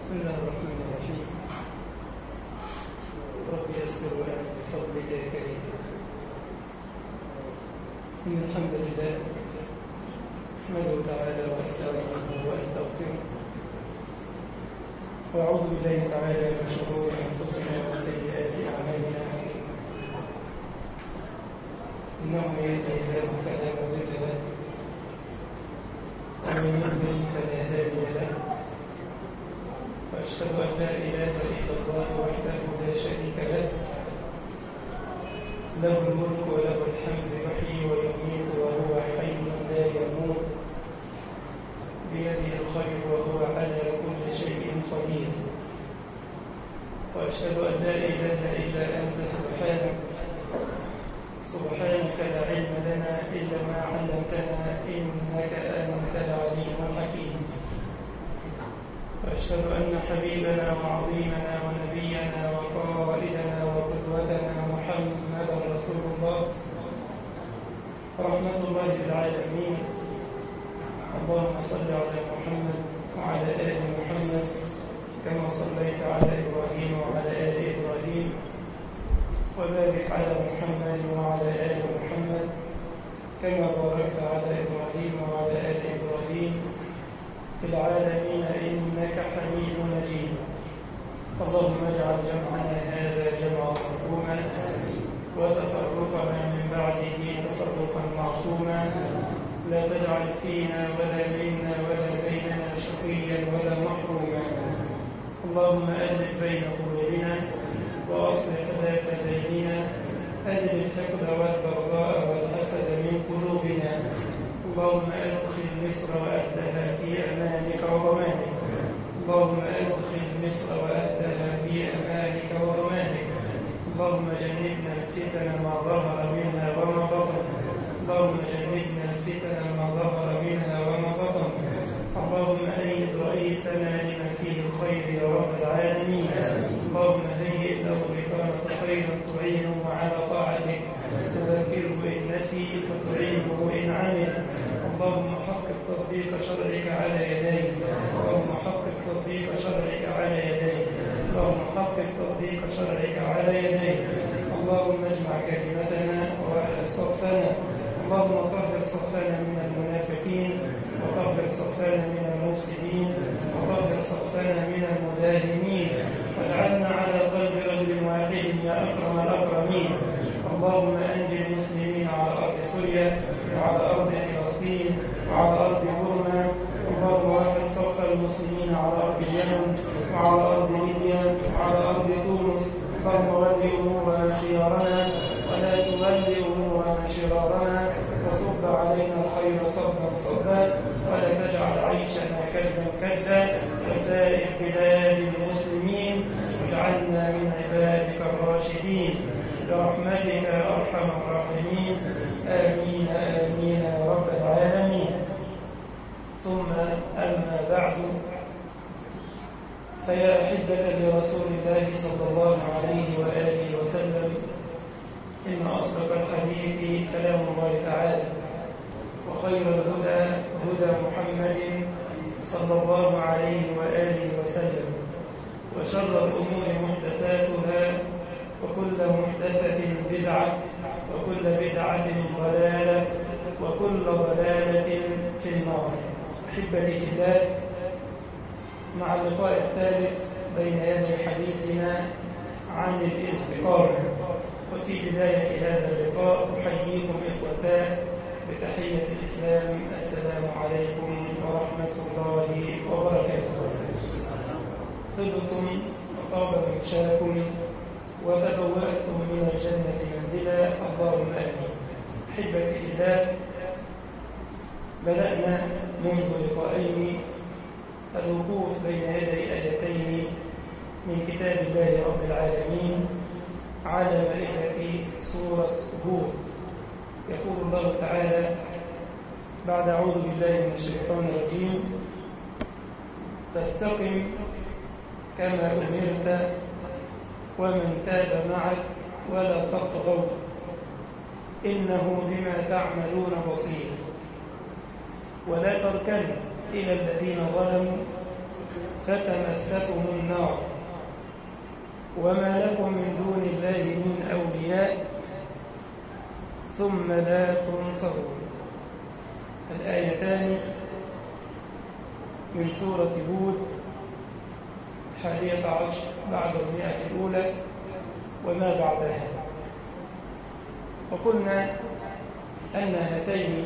بسم الله الرحمن الرحيم رب يسر وأعن بفضلك يا كريم إن الحمد لله أحمده تعالى وأستعينه وأستغفره وأعوذ بالله تعالى من شرور أنفسنا وسيئات أعمالنا إنه من يهده الله فلا مضل له ومن يضلل فلا هادي له وأشهد أن لا إله إلا الله وحده لا شريك له له الملك وله الحمد يحيي ويميت وهو حي لا يموت بيده الخير وهو على كل شيء قدير وأشهد أن لا إله إلا أنت سبحانك سبحانك لا علم لنا إلا ما علمتنا إنك أنت العليم الحكيم وأشهد أن حبيبنا وعظيمنا ونبينا وقائدنا وقدوتنا محمدا رسول الله رحمة الله للعالمين اللهم صل على محمد وعلى آل محمد كما صليت على إبراهيم وعلى آل إبراهيم وبارك على محمد وعلى آل محمد كما باركت على إبراهيم وعلى آل إبراهيم في العالمين إنك حميد مجيد اللهم اجعل جمعنا هذا جمعا مرحوما وتفرقنا من بعده تفرقا معصوما لا تجعل فينا ولا منا ولا بيننا شقيا ولا محروما اللهم ألف بين قلوبنا وأصلح ذات بيننا أزل الحقد والبغضاء والحسد من قلوبنا اللهم أدخل مصر وأهلها في أمانك وضمانك اللهم أدخل مصر وأهلها في أمانك وضمانك اللهم جنبنا الفتن ما ظهر منها وما بطن اللهم جنبنا الفتن ما ظهر منها وما بطن اللهم أيد رئيسنا لما فيه الخير يا رب العالمين اللهم هيئ له بطانة خيرا تعينه على طاعتك تذكره إن نسي وتعينه إن عمل اللهم حقق تطبيق شرعك على يديك اللهم حقق تطبيق شرعك على يديك اللهم حقق تطبيق شرعك على يديك اللهم اجمع كلمتنا ووحد صفنا اللهم طهر صفنا من المنافقين وطهر صفنا من المفسدين وطهر صفنا من المداهنين واجعلنا على قلب رجل واحد يا اكرم الاكرمين اللهم انج المسلمين على ارض سوريا وعلى ارض فلسطين وعلى ارض بورما اللهم وحد صف المسلمين على ارض اليمن وعلى ارض ليبيا وعلى ارض تونس اللهم ول امورنا خيارنا ولا تول امورنا شرارنا وصب علينا الخير صبا صبا ولا تجعل عيشنا كدا كدا وسائر بلاد المسلمين واجعلنا من عبادك الراشدين برحمتك يا ارحم الراحمين امين امين يا رب العالمين ثم اما بعد فيا احبه لرسول الله صلى الله عليه واله وسلم ان اصدق الحديث كلام الله تعالى وخير الهدى هدى محمد صلى الله عليه واله وسلم وشر الامور محدثاتها وكل محدثة بدعة وكل بدعة ضلالة وكل ضلالة في النار أحبتي في الله مع اللقاء الثالث بين يدي حديثنا عن الاستقامة وفي بداية هذا اللقاء أحييكم إخوتان بتحية الإسلام السلام عليكم ورحمة الله وبركاته طبتم وطاب ممشاكم وتبوأتم من الجنة منزلا اللهم آمين أحبتي في الله بدأنا منذ لقاءين الوقوف بين يدي آيتين من كتاب الله رب العالمين على مائدة سورة هود يقول الله تعالى بعد أعوذ بالله من الشيطان الرجيم فاستقم كما أمرت ومن تاب معك ولا تطغوا إنه بما تعملون بصير ولا تركنوا إلى الذين ظلموا فتمسكم النار وما لكم من دون الله من أولياء ثم لا تنصرون الآيتان من سورة هود الحادية عشر بعد المئة الأولى وما بعدها وقلنا أن هاتين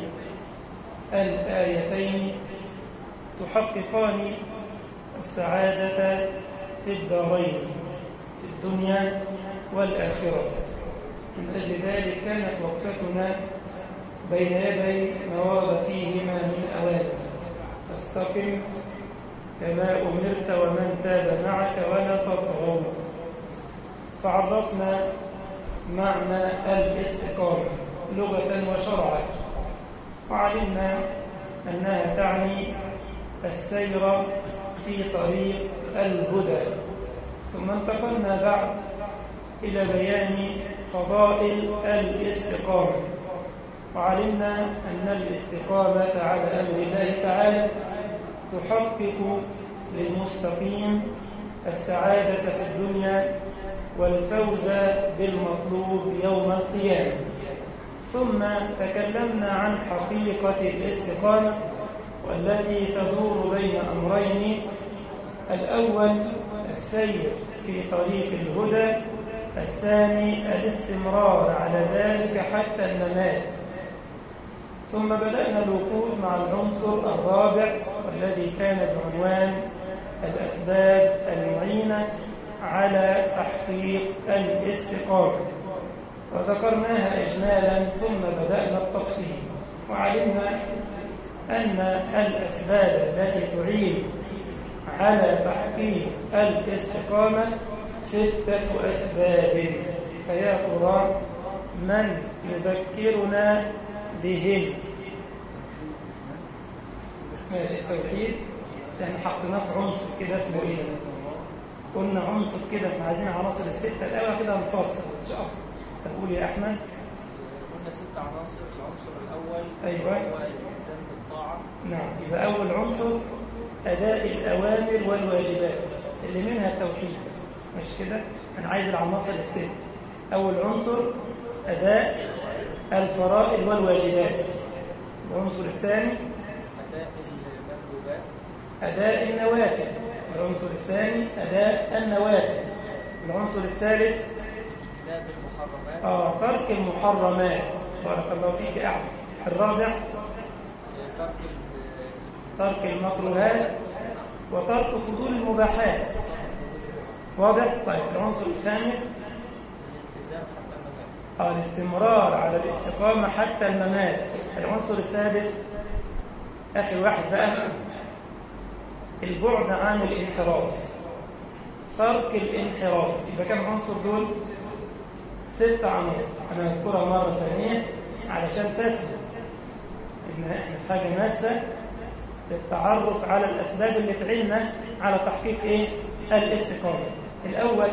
الآيتين تحققان السعادة في الدارين في الدنيا والآخرة من أجل ذلك كانت وقفتنا بين يدي ما ورد فيهما من أوامر فاستقم كما أمرت ومن تاب معك ولا تطغوا فعرفنا معنى الاستقامة لغة وشرعا وعلمنا أنها تعني السير في طريق الهدى ثم انتقلنا بعد إلى بيان فضائل الاستقامة وعلمنا أن الاستقامة على أمر الله تعالى تحقق للمستقيم السعادة في الدنيا والفوز بالمطلوب يوم القيامة ثم تكلمنا عن حقيقة الاستقامة والتي تدور بين أمرين الأول السير في طريق الهدى الثاني الاستمرار على ذلك حتى الممات ثم بدأنا الوقوف مع العنصر الرابع والذي كان بعنوان الأسباب المعينة على تحقيق الاستقامة وذكرناها إجمالا ثم بدأنا التفصيل وعلمنا أن الأسباب التي تعين على تحقيق الاستقامة ستة أسباب فيا ترى من يذكرنا بهم ماشي التوحيد احنا حطيناه في عنصر كده اسمه ايه قلنا عنصر كده احنا عايزين عناصر الستة الأول كده نفصل إن شاء الله طب قول يا أحمد قلنا ست عناصر العنصر الأول أيوة. هو الإلزام بالطاعة نعم يبقى أول عنصر أداء الأوامر والواجبات اللي منها التوحيد مش كده؟ أنا عايز العناصر الست أول عنصر أداء الفرائض والواجبات العنصر الثاني أداء المندوبات أداء النوافل العنصر الثاني أداء النوافل العنصر الثالث اجتناب المحرمات آه ترك المحرمات بارك الله فيك يا أحمد الرابع آه، ترك ال- ترك المكروهات وترك فضول المباحات واضح؟ طيب العنصر الخامس الالتزام حتى الممات آه، الاستمرار على الاستقامة حتى الممات العنصر السادس آخر واحد بقى البعد عن الانحراف ترك الانحراف يبقى كم عنصر دول؟ ست عناصر أنا هذكرها مرة ثانية علشان تثبت إن إحنا في حاجة ماسة للتعرف على الأسباب اللي تعيننا على تحقيق إيه؟ الاستقامة الأول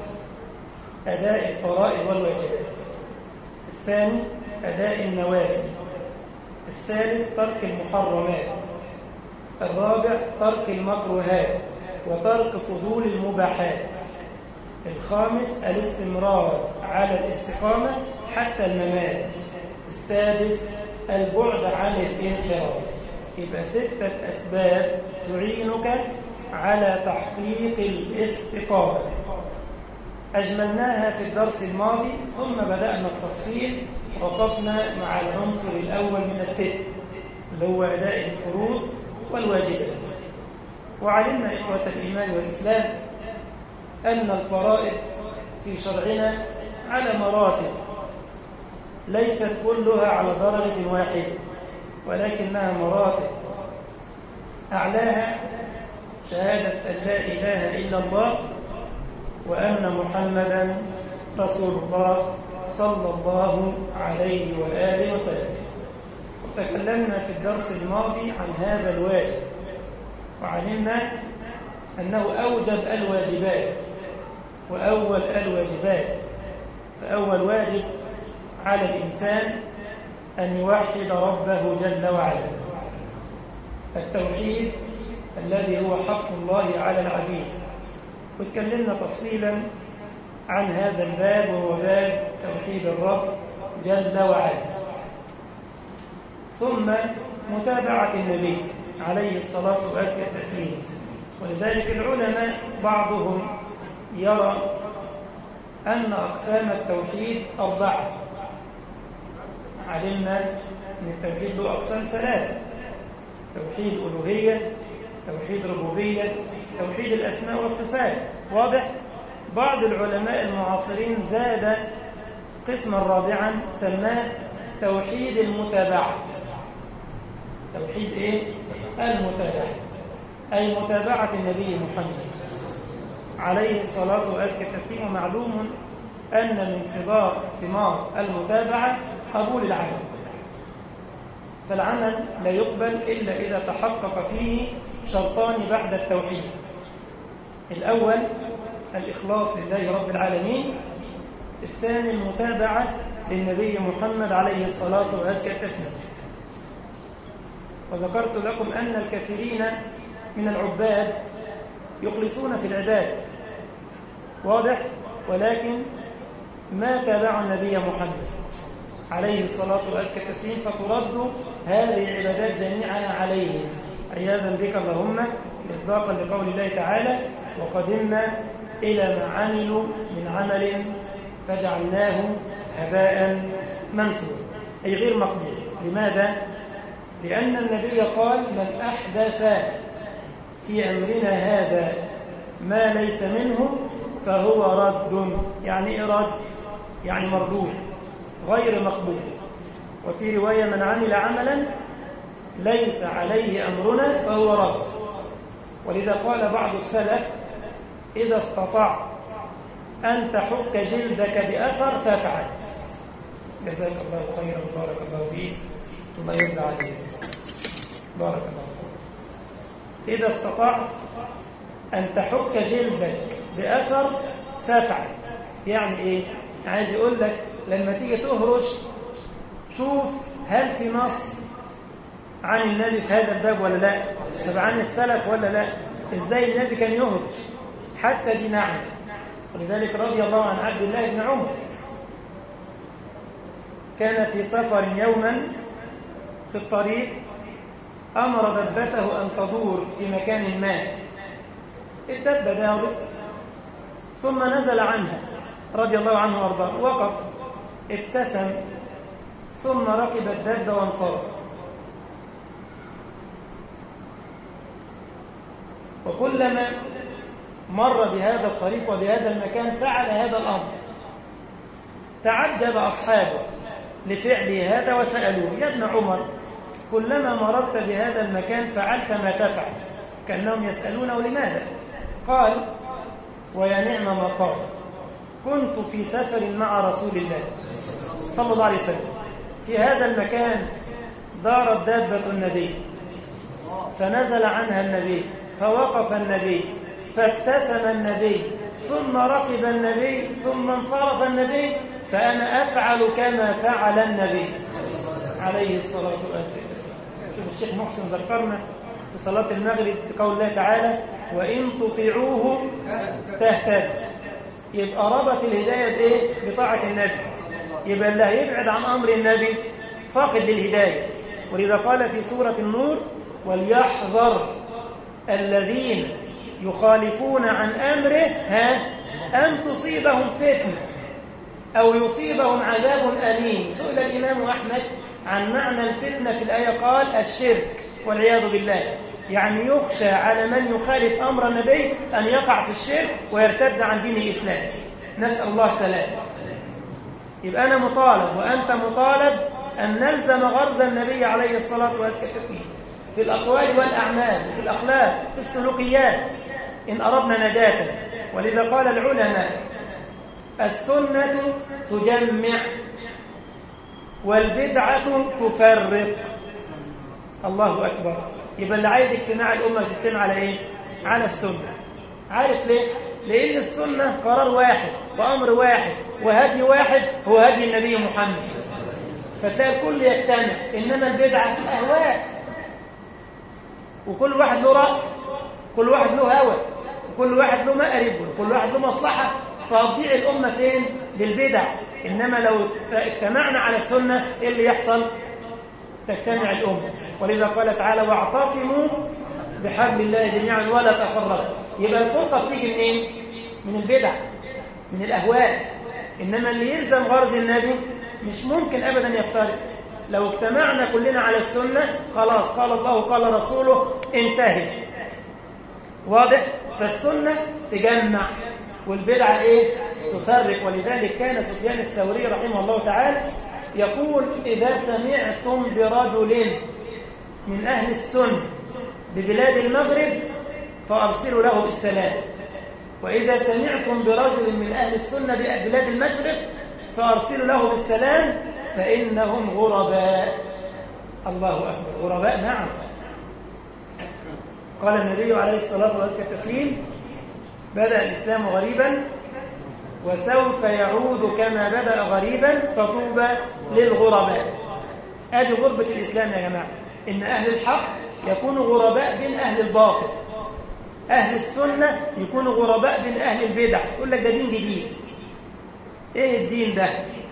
أداء الفرائض والواجبات الثاني أداء النوافل الثالث ترك المحرمات الرابع ترك المكروهات وترك فضول المباحات الخامس الاستمرار على الاستقامة حتى الممات السادس البعد عن الانحراف يبقى ستة أسباب تعينك على تحقيق الاستقامة أجملناها في الدرس الماضي ثم بدأنا التفصيل وقفنا مع العنصر الأول من الست اللي هو أداء الفروض والواجبات وعلمنا إخوة الإيمان والإسلام أن الفرائض في شرعنا على مراتب ليست كلها على درجة واحدة ولكنها مراتب أعلاها شهادة أن لا إله إلا الله وأن محمدا رسول الله صلى الله عليه وآله وسلم وتكلمنا في الدرس الماضي عن هذا الواجب وعلمنا أنه أوجب الواجبات وأول الواجبات فأول واجب على الإنسان أن يوحد ربه جل وعلا التوحيد الذي هو حق الله على العبيد واتكلمنا تفصيلا عن هذا الباب وهو باب توحيد الرب جل وعلا ثم متابعة النبي عليه الصلاة وأزكى التسليم ولذلك العلماء بعضهم يرى أن أقسام التوحيد أربعة علمنا أن التوحيد له أقسام ثلاثة توحيد ألوهية توحيد ربوبية توحيد الأسماء والصفات واضح؟ بعض العلماء المعاصرين زاد قسما رابعا سماه توحيد المتابعة توحيد إيه؟ المتابعة أي متابعة النبي محمد عليه الصلاة وأزكى التسليم ومعلوم أن من ثمار ثمار المتابعة قبول العمل فالعمل لا يقبل إلا إذا تحقق فيه شرطان بعد التوحيد الأول الإخلاص لله رب العالمين الثاني المتابعة للنبي محمد عليه الصلاة وأزكى التسليم وذكرت لكم أن الكثيرين من العباد يخلصون في العباد واضح ولكن ما تابع النبي محمد عليه الصلاة والسلام التسليم فترد هذه العبادات جميعا عليهم عياذا بك اللهم مصداقا لقول الله تعالى وقدمنا إلى ما عملوا من عمل فجعلناه هباء منثورا أي غير مقبول لماذا؟ لأن النبي قال من أحدث في أمرنا هذا ما ليس منه فهو رد يعني إيه رد يعني مردود غير مقبول وفي رواية من عمل عملا ليس عليه أمرنا فهو رد ولذا قال بعض السلف إذا استطعت أن تحك جلدك بأثر فافعل جزاك الله خيرا بارك الله فيك ثم يرضى عليك بارك الله فيك إذا استطعت أن تحك جلدك بأثر فافعل يعني إيه؟ عايز يقول لك لما تيجي تهرش شوف هل في نص عن النبي في هذا الباب ولا لا طب عن السلف ولا لا ازاي النبي كان يهرش حتى دي نعمة ولذلك رضي الله عن عبد الله بن عمر كان في سفر يوما في الطريق أمر دبته أن تدور في مكان ما الدبة دارت ثم نزل عنها رضي الله عنه وارضاه وقف ابتسم ثم ركب الدابة وانصرف وكلما مر بهذا الطريق وبهذا المكان فعل هذا الأمر تعجب أصحابه لفعل هذا وسألوه يا ابن عمر كلما مررت بهذا المكان فعلت ما تفعل كأنهم يسألونه لماذا قال ويا نعم ما قال كنت في سفر مع رسول الله صلى الله عليه وسلم في هذا المكان دارت دابة النبي فنزل عنها النبي فوقف النبي فابتسم النبي ثم ركب النبي ثم انصرف النبي فأنا أفعل كما فعل النبي عليه الصلاة والسلام شوف الشيخ محسن ذكرنا في صلاة المغرب في قول الله تعالى وإن تطيعوه تهتدوا يبقى ربط الهداية بإيه؟ بطاعة النبي يبقى اللي هيبعد عن أمر النبي فاقد للهداية ولذا قال في سورة النور وليحذر الذين يخالفون عن أمره ها أن تصيبهم فتنة أو يصيبهم عذاب أليم سئل الإمام أحمد عن معنى الفتنة في الآية قال الشرك والعياذ بالله يعني يخشى على من يخالف أمر النبي أن يقع في الشرك ويرتد عن دين الإسلام نسأل الله السلام يبقى أنا مطالب وأنت مطالب أن نلزم غرز النبي عليه الصلاة والسلام في الأقوال والأعمال في الأخلاق في السلوكيات إن أردنا نجاة ولذا قال العلماء السنة تجمع والبدعة تفرق الله أكبر يبقى اللي عايز اجتماع الأمة تجتمع على إيه؟ على السنة عارف ليه؟ لأن السنة قرار واحد وأمر واحد وهدي واحد هو هدي النبي محمد فتلاقي الكل يجتمع إنما البدعة أهواء وكل واحد له رأي كل واحد له هوى وكل واحد له مأرب وكل واحد له مصلحة فهتضيع الأمة فين؟ بالبدع إنما لو اجتمعنا على السنة إيه اللي يحصل؟ تجتمع الأمة ولذا قال تعالى واعتصموا بحبل الله جميعا ولا تفرقوا يبقى الفرقة بتيجي منين؟ من البدع من الأهواء إنما اللي يلزم غرض النبي مش ممكن أبدا يفترق لو اجتمعنا كلنا على السنة خلاص قال الله قال رسوله انتهت واضح فالسنة تجمع والبدعة ايه تفرق ولذلك كان سفيان الثوري رحمه الله تعالى يقول إذا سمعتم برجل من أهل السنة ببلاد المغرب فأرسلوا له بالسلام وإذا سمعتم برجل من أهل السنة ببلاد المشرق فأرسلوا له بالسلام فإنهم غرباء الله أكبر غرباء نعم قال النبي عليه الصلاة والتسليم بدأ الإسلام غريبا وسوف يعود كما بدأ غريبا فطوبى للغرباء هذه غربة الإسلام يا جماعة إن أهل الحق يكونوا غرباء بين أهل الباطل أهل السنة يكونوا غرباء بين أهل البدع يقول لك ده دين جديد إيه الدين ده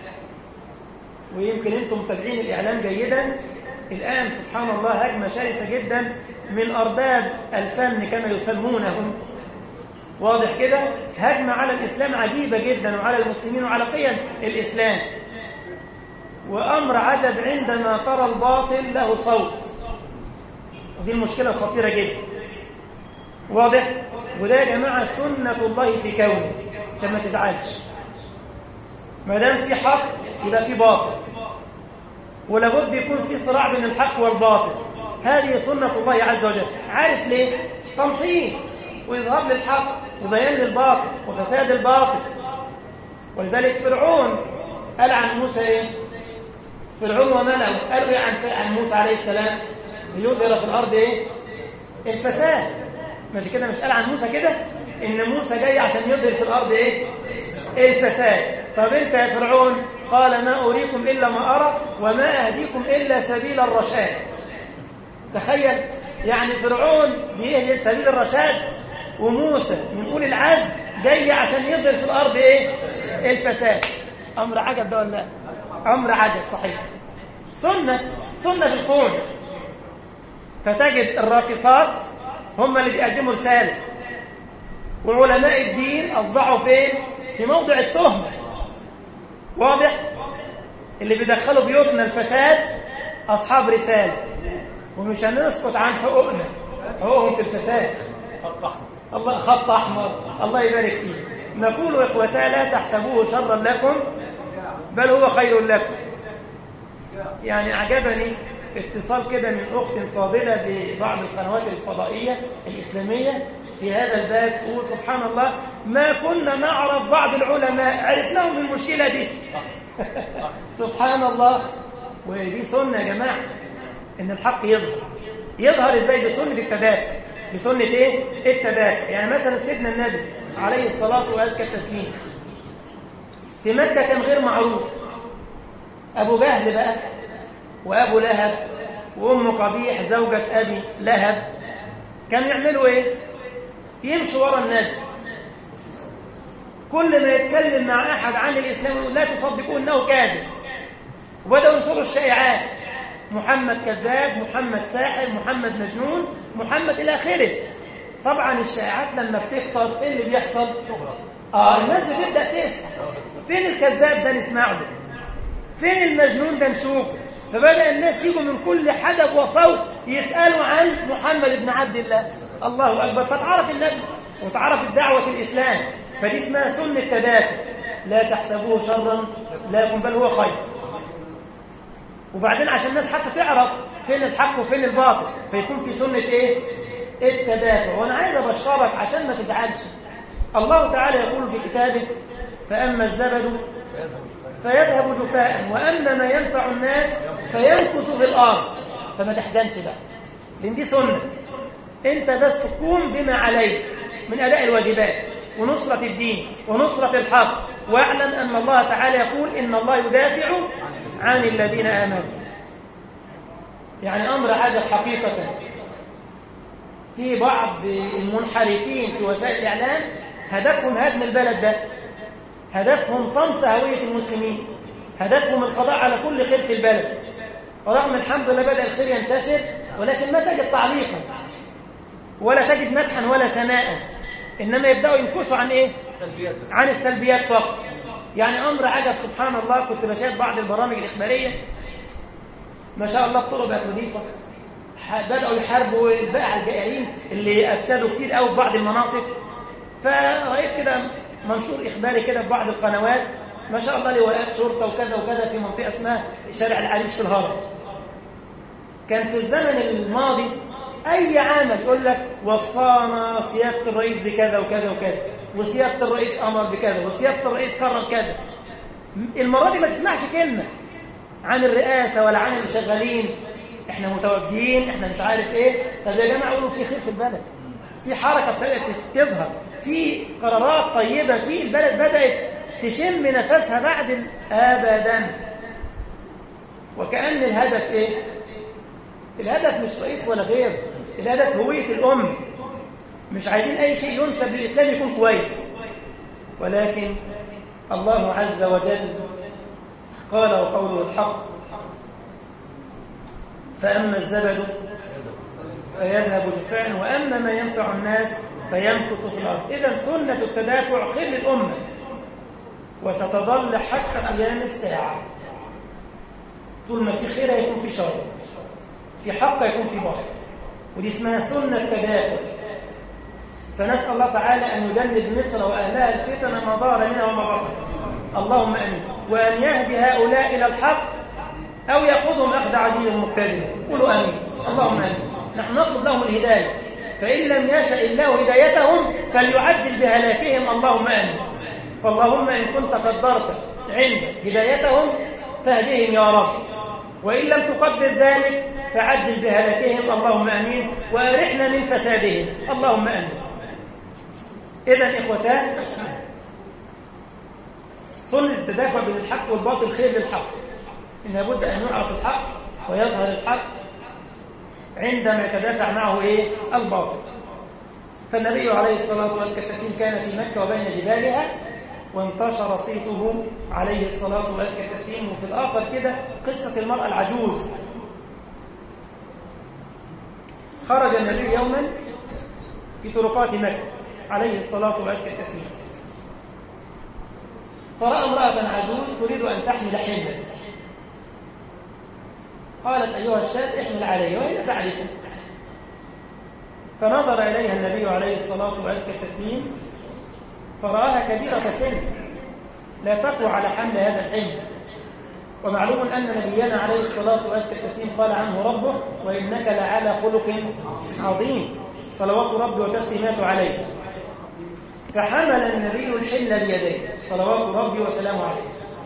ويمكن أنتم متابعين الإعلام جيدا الآن سبحان الله هجمة شرسة جدا من أرباب الفن كما يسمونهم واضح كده هجمة على الإسلام عجيبة جدا وعلى المسلمين وعلى قيم الإسلام وأمر عجب عندما ترى الباطل له صوت ودي المشكلة الخطيرة جدا واضح وده يا جماعة سنة الله في كونه عشان ما تزعلش ما دام في حق يبقى في باطل ولابد يكون في صراع بين الحق والباطل هذه سنة الله عز وجل عارف ليه؟ تمحيص وإظهار للحق وبيان للباطل وفساد الباطل ولذلك فرعون قال عن موسى إيه؟ فرعون وملأه قالوا عن عن موسى عليه السلام ليظهر في الأرض إيه؟ الفساد ماشي كده مش قال عن موسى كده إن موسى جاي عشان يظهر في الأرض إيه؟ الفساد طب أنت يا فرعون قال ما أريكم إلا ما أرى وما أهديكم إلا سبيل الرشاد تخيل يعني فرعون بيهدي سبيل الرشاد وموسى من أولي العزم جاي عشان يظهر في الأرض إيه؟ الفساد أمر عجب ده ولا لا؟ أمر عجب صحيح سنة سنة في الكون فتجد الراقصات هم اللي بيقدموا رسالة وعلماء الدين أصبحوا فين؟ في موضع التهمة واضح؟ اللي بيدخلوا بيوتنا الفساد أصحاب رسالة ومش هنسقط عن حقوقنا حقوقهم في الفساد الله خط أحمر الله يبارك فيه نقول إخوتا لا تحسبوه شرا لكم بل هو خير لكم يعني أعجبني اتصال كده من أخت فاضلة ببعض القنوات الفضائية الإسلامية في هذا الباب تقول سبحان الله ما كنا نعرف بعض العلماء عرفناهم المشكلة دي سبحان الله ودي سنة يا جماعة إن الحق يظهر يظهر إزاي بسنة التدافع بسنة إيه؟ التدافع يعني مثلا سيدنا النبي عليه الصلاة وأزكى التسليم في مكة كان غير معروف أبو جهل بقى وأبو لهب وأم قبيح زوجة أبي لهب كانوا يعملوا إيه؟ يمشوا ورا النبي كل ما يتكلم مع أحد عن الإسلام يقول لا تصدقوا أنه كاذب وبدأوا ينشروا الشائعات محمد كذاب محمد ساحر محمد مجنون محمد إلى آخره طبعا الشائعات لما بتكتر ايه اللي بيحصل اه الناس بتبدا تسال فين الكذاب ده نسمع له فين المجنون ده نشوفه فبدا الناس يجوا من كل حدب وصوت يسالوا عن محمد بن عبد الله الله اكبر فتعرف النبي وتعرف دعوه الاسلام فدي اسمها سنه تدافع لا تحسبوه شرا لكم بل هو خير وبعدين عشان الناس حتى تعرف فين الحق وفين الباطل فيكون في سنه ايه التدافع وانا عايز ابشرك عشان ما تزعلش الله تعالى يقول في كتابه فاما الزبد فيذهب جفاء واما ما ينفع الناس فيمكث في الارض فما تحزنش بقى لان دي سنه انت بس قوم بما عليك من اداء الواجبات ونصرة الدين ونصرة الحق واعلم أن الله تعالى يقول إن الله يدافع عن الذين آمنوا يعني أمر عجب حقيقة في بعض المنحرفين في وسائل الإعلام هدفهم هدم البلد ده هدفهم طمس هوية المسلمين هدفهم القضاء على كل خير في البلد ورغم الحمد لله بدأ الخير ينتشر ولكن ما تجد تعليقا ولا تجد مدحا ولا ثناء إنما يبدأوا ينكشوا عن إيه؟ عن السلبيات فقط يعني أمر عجب سبحان الله كنت بشاهد بعض البرامج الإخبارية ما شاء الله الطرق بقت نظيفة بدأوا يحاربوا البائع الجائعين اللي أفسدوا كتير قوي في بعض المناطق فرأيت كده منشور إخباري كده في بعض القنوات ما شاء الله لواءات شرطة وكذا وكذا في منطقة اسمها شارع العريش في الهرم كان في الزمن الماضي أي عمل يقول لك وصانا سيادة الرئيس بكذا وكذا وكذا وسيادة الرئيس أمر بكذا وسيادة الرئيس قرر كذا المرة دي ما تسمعش كلمة عن الرئاسة ولا عن اللي شغالين احنا متوجهين احنا مش عارف ايه طب يا جماعة قولوا في خير في البلد في حركة ابتدت تظهر في قرارات طيبة في البلد بدأت تشم نفسها بعد أبدا وكأن الهدف ايه الهدف مش رئيس ولا غير الهدف هوية الأم مش عايزين أي شيء ينسب للإسلام يكون كويس ولكن الله عز وجل قال وقوله الحق فأما الزبد فيذهب جفاء وأما ما ينفع الناس فيمكث في الأرض إذا سنة التدافع خير للأمة وستظل حتى قيام الساعة طول ما في خير يكون في شر في حق يكون في باطل ودي اسمها سنة تدافع فنسأل الله تعالى أن يجنب مصر وأهلها الفتن ما ظهر منها وما بطن اللهم أمين وأن يهدي هؤلاء إلى الحق أو يأخذهم أخذ عزيز مقتدر قولوا أمين اللهم أمين نحن نطلب لهم الهداية فإن لم يشأ الله هدايتهم فليعجل بهلاكهم اللهم آمين فاللهم إن كنت قدرت عند هدايتهم فاهدهم يا رب وإن لم تقدر ذلك فعجل بهلاكهم اللهم آمين وأرحنا من فسادهم اللهم آمين إذا إخوتان سنة التدافع بين الحق والباطل خير للحق إن لابد أن يعرف الحق ويظهر الحق عندما يتدافع معه إيه؟ الباطل فالنبي عليه الصلاة والسلام كان في مكة وبين جبالها وانتشر صيته عليه الصلاة والسلام وفي الآخر كده قصة المرأة العجوز خرج النبي يوما في طرقات مكة عليه الصلاة والسلام فرأى امرأة عجوز تريد أن تحمل حملا قالت أيها الشاب احمل علي وهي تعرفه فنظر إليها النبي عليه الصلاة وأزكى التسليم فرآها كبيرة سن لا تقوى على حمل هذا الحمل ومعلوم أن نبينا عليه الصلاة وأزكى التسليم قال عنه ربه وإنك لعلى خلق عظيم صلوات ربي وتسليماته عليه فحمل النبي الحمل بيديه صلوات ربي وسلامه عليه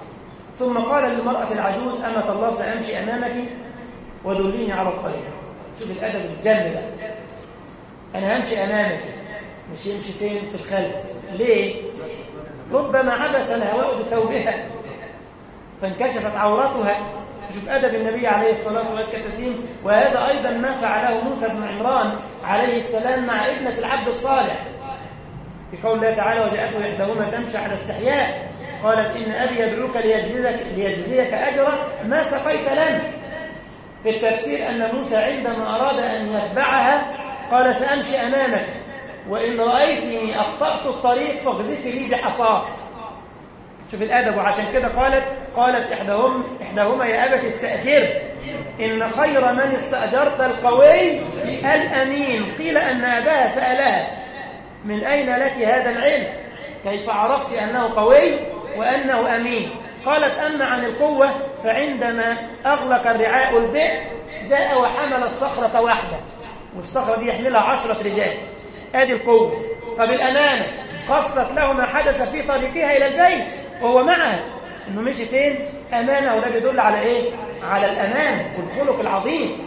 ثم قال للمرأة العجوز أمة الله سأمشي أمامك ودليني على الطريق شوف الأدب الجم ده أنا همشي أمامك مش يمشي فين في الخلف ليه؟ ربما عبث الهواء بثوبها فانكشفت عورتها شوف أدب النبي عليه الصلاة والسلام وهذا أيضا ما فعله موسى بن عمران عليه السلام مع ابنة العبد الصالح في قول الله تعالى وجاءته إحداهما تمشي على استحياء قالت إن أبي يدعوك ليجزيك, ليجزيك أجرا ما سقيت لنا في التفسير أن موسى عندما أراد أن يتبعها قال سأمشي أمامك وإن رأيتني أخطأت الطريق فاغزفي لي بحصاه شوف الأدب وعشان كده قالت قالت إحداهم إحداهما يا أبت استأجر إن خير من استأجرت القوي الأمين قيل أن أباها سألها من أين لك هذا العلم كيف عرفت أنه قوي وأنه أمين قالت أما عن القوة فعندما أغلق الرعاء البئر جاء وحمل الصخرة واحدة والصخرة دي يحملها عشرة رجال هذه القوة طب الأمانة قصت له ما حدث في طريقها إلى البيت وهو معها إنه مشي فين أمانة وده بيدل على إيه على الأمان والخلق العظيم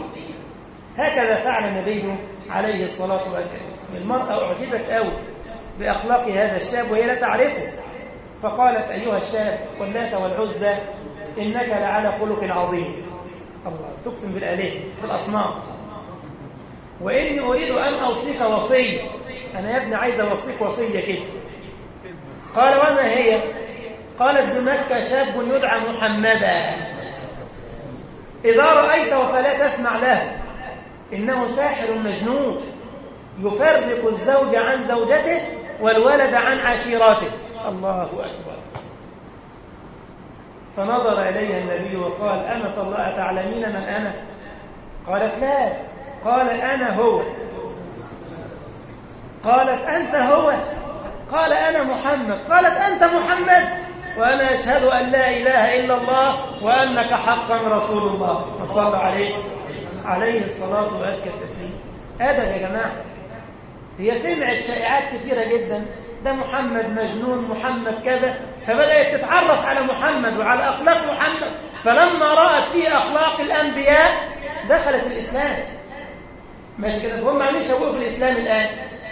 هكذا فعل النبي عليه الصلاة والسلام المرأة أعجبت قوي بأخلاق هذا الشاب وهي لا تعرفه فقالت أيها الشاب واللات والعزى إنك لعلى خلق عظيم الله تقسم بالآلهة بالأصنام وإني أريد أن أوصيك وصية أنا يا ابني عايز أوصيك وصية كده قال وما هي قالت بمكة شاب يدعى محمدا إذا رأيته فلا تسمع له إنه ساحر مجنون يفرق الزوج عن زوجته والولد عن عشيرته الله أكبر فنظر إليها النبي وقال أمة الله أتعلمين من أنا قالت لا قال أنا هو قالت أنت هو قال أنا محمد قالت أنت محمد وأنا أشهد أن لا إله إلا الله وأنك حقا رسول الله صلى عليه عليه الصلاة وأزكى التسليم أدب يا جماعة هي سمعت شائعات كثيرة جدا ده محمد مجنون محمد كذا فبدأت تتعرف على محمد وعلى أخلاق محمد فلما رأت فيه أخلاق الأنبياء دخلت الإسلام مش كده هم عاملين شوقوا في الإسلام الآن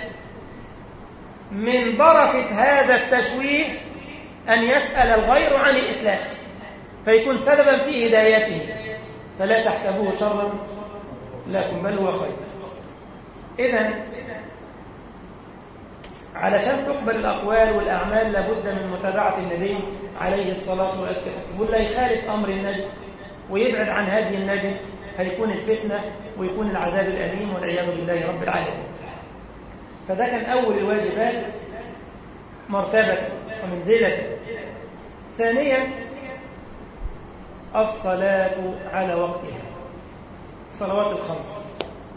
من بركة هذا التشويه أن يسأل الغير عن الإسلام فيكون سببا في هدايته فلا تحسبوه شرا لكم بل هو خير إذا علشان تقبل الأقوال والأعمال لابد من متابعة النبي عليه الصلاة والسلام واللي يخالف أمر النبي ويبعد عن هدي النبي هيكون الفتنة ويكون العذاب الأليم والعياذ بالله رب العالمين فده كان أول الواجبات مرتبة ومنزلة ثانيا الصلاة على وقتها الصلوات الخمس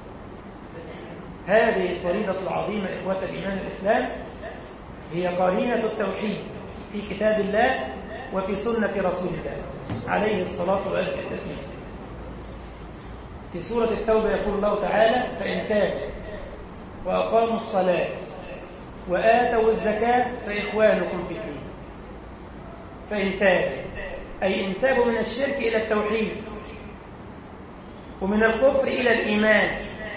هذه الفريضة العظيمة إخوة الإيمان الإسلام هي قرينة التوحيد في كتاب الله وفي سنة رسول الله عليه الصلاة والسلام في سورة التوبة يقول الله تعالى فإن تابوا وأقاموا الصلاة وآتوا الزكاة فإخوانكم في الدين فإن تابوا أي إن تابوا من الشرك إلى التوحيد ومن الكفر إلى الإيمان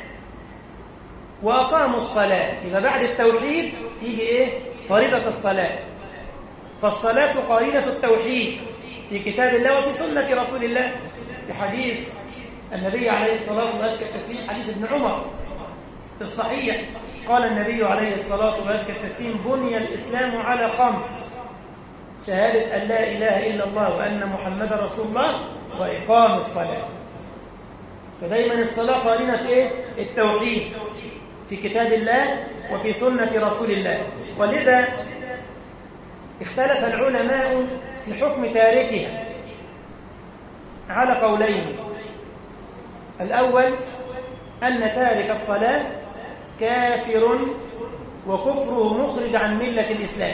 وأقاموا الصلاة إذا بعد التوحيد يجي إيه؟ فريضة الصلاة فالصلاة قرينة التوحيد في كتاب الله وفي سنة رسول الله في حديث النبي عليه الصلاة والسلام حديث ابن عمر في الصحيح قال النبي عليه الصلاة والسلام بني الإسلام على خمس شهادة أن لا إله إلا الله وأن محمد رسول الله وإقام الصلاة فدايما الصلاة قرينة إيه؟ التوحيد في كتاب الله وفي سنة رسول الله ولذا اختلف العلماء في حكم تاركها على قولين الأول أن تارك الصلاة كافر وكفره مخرج عن ملة الإسلام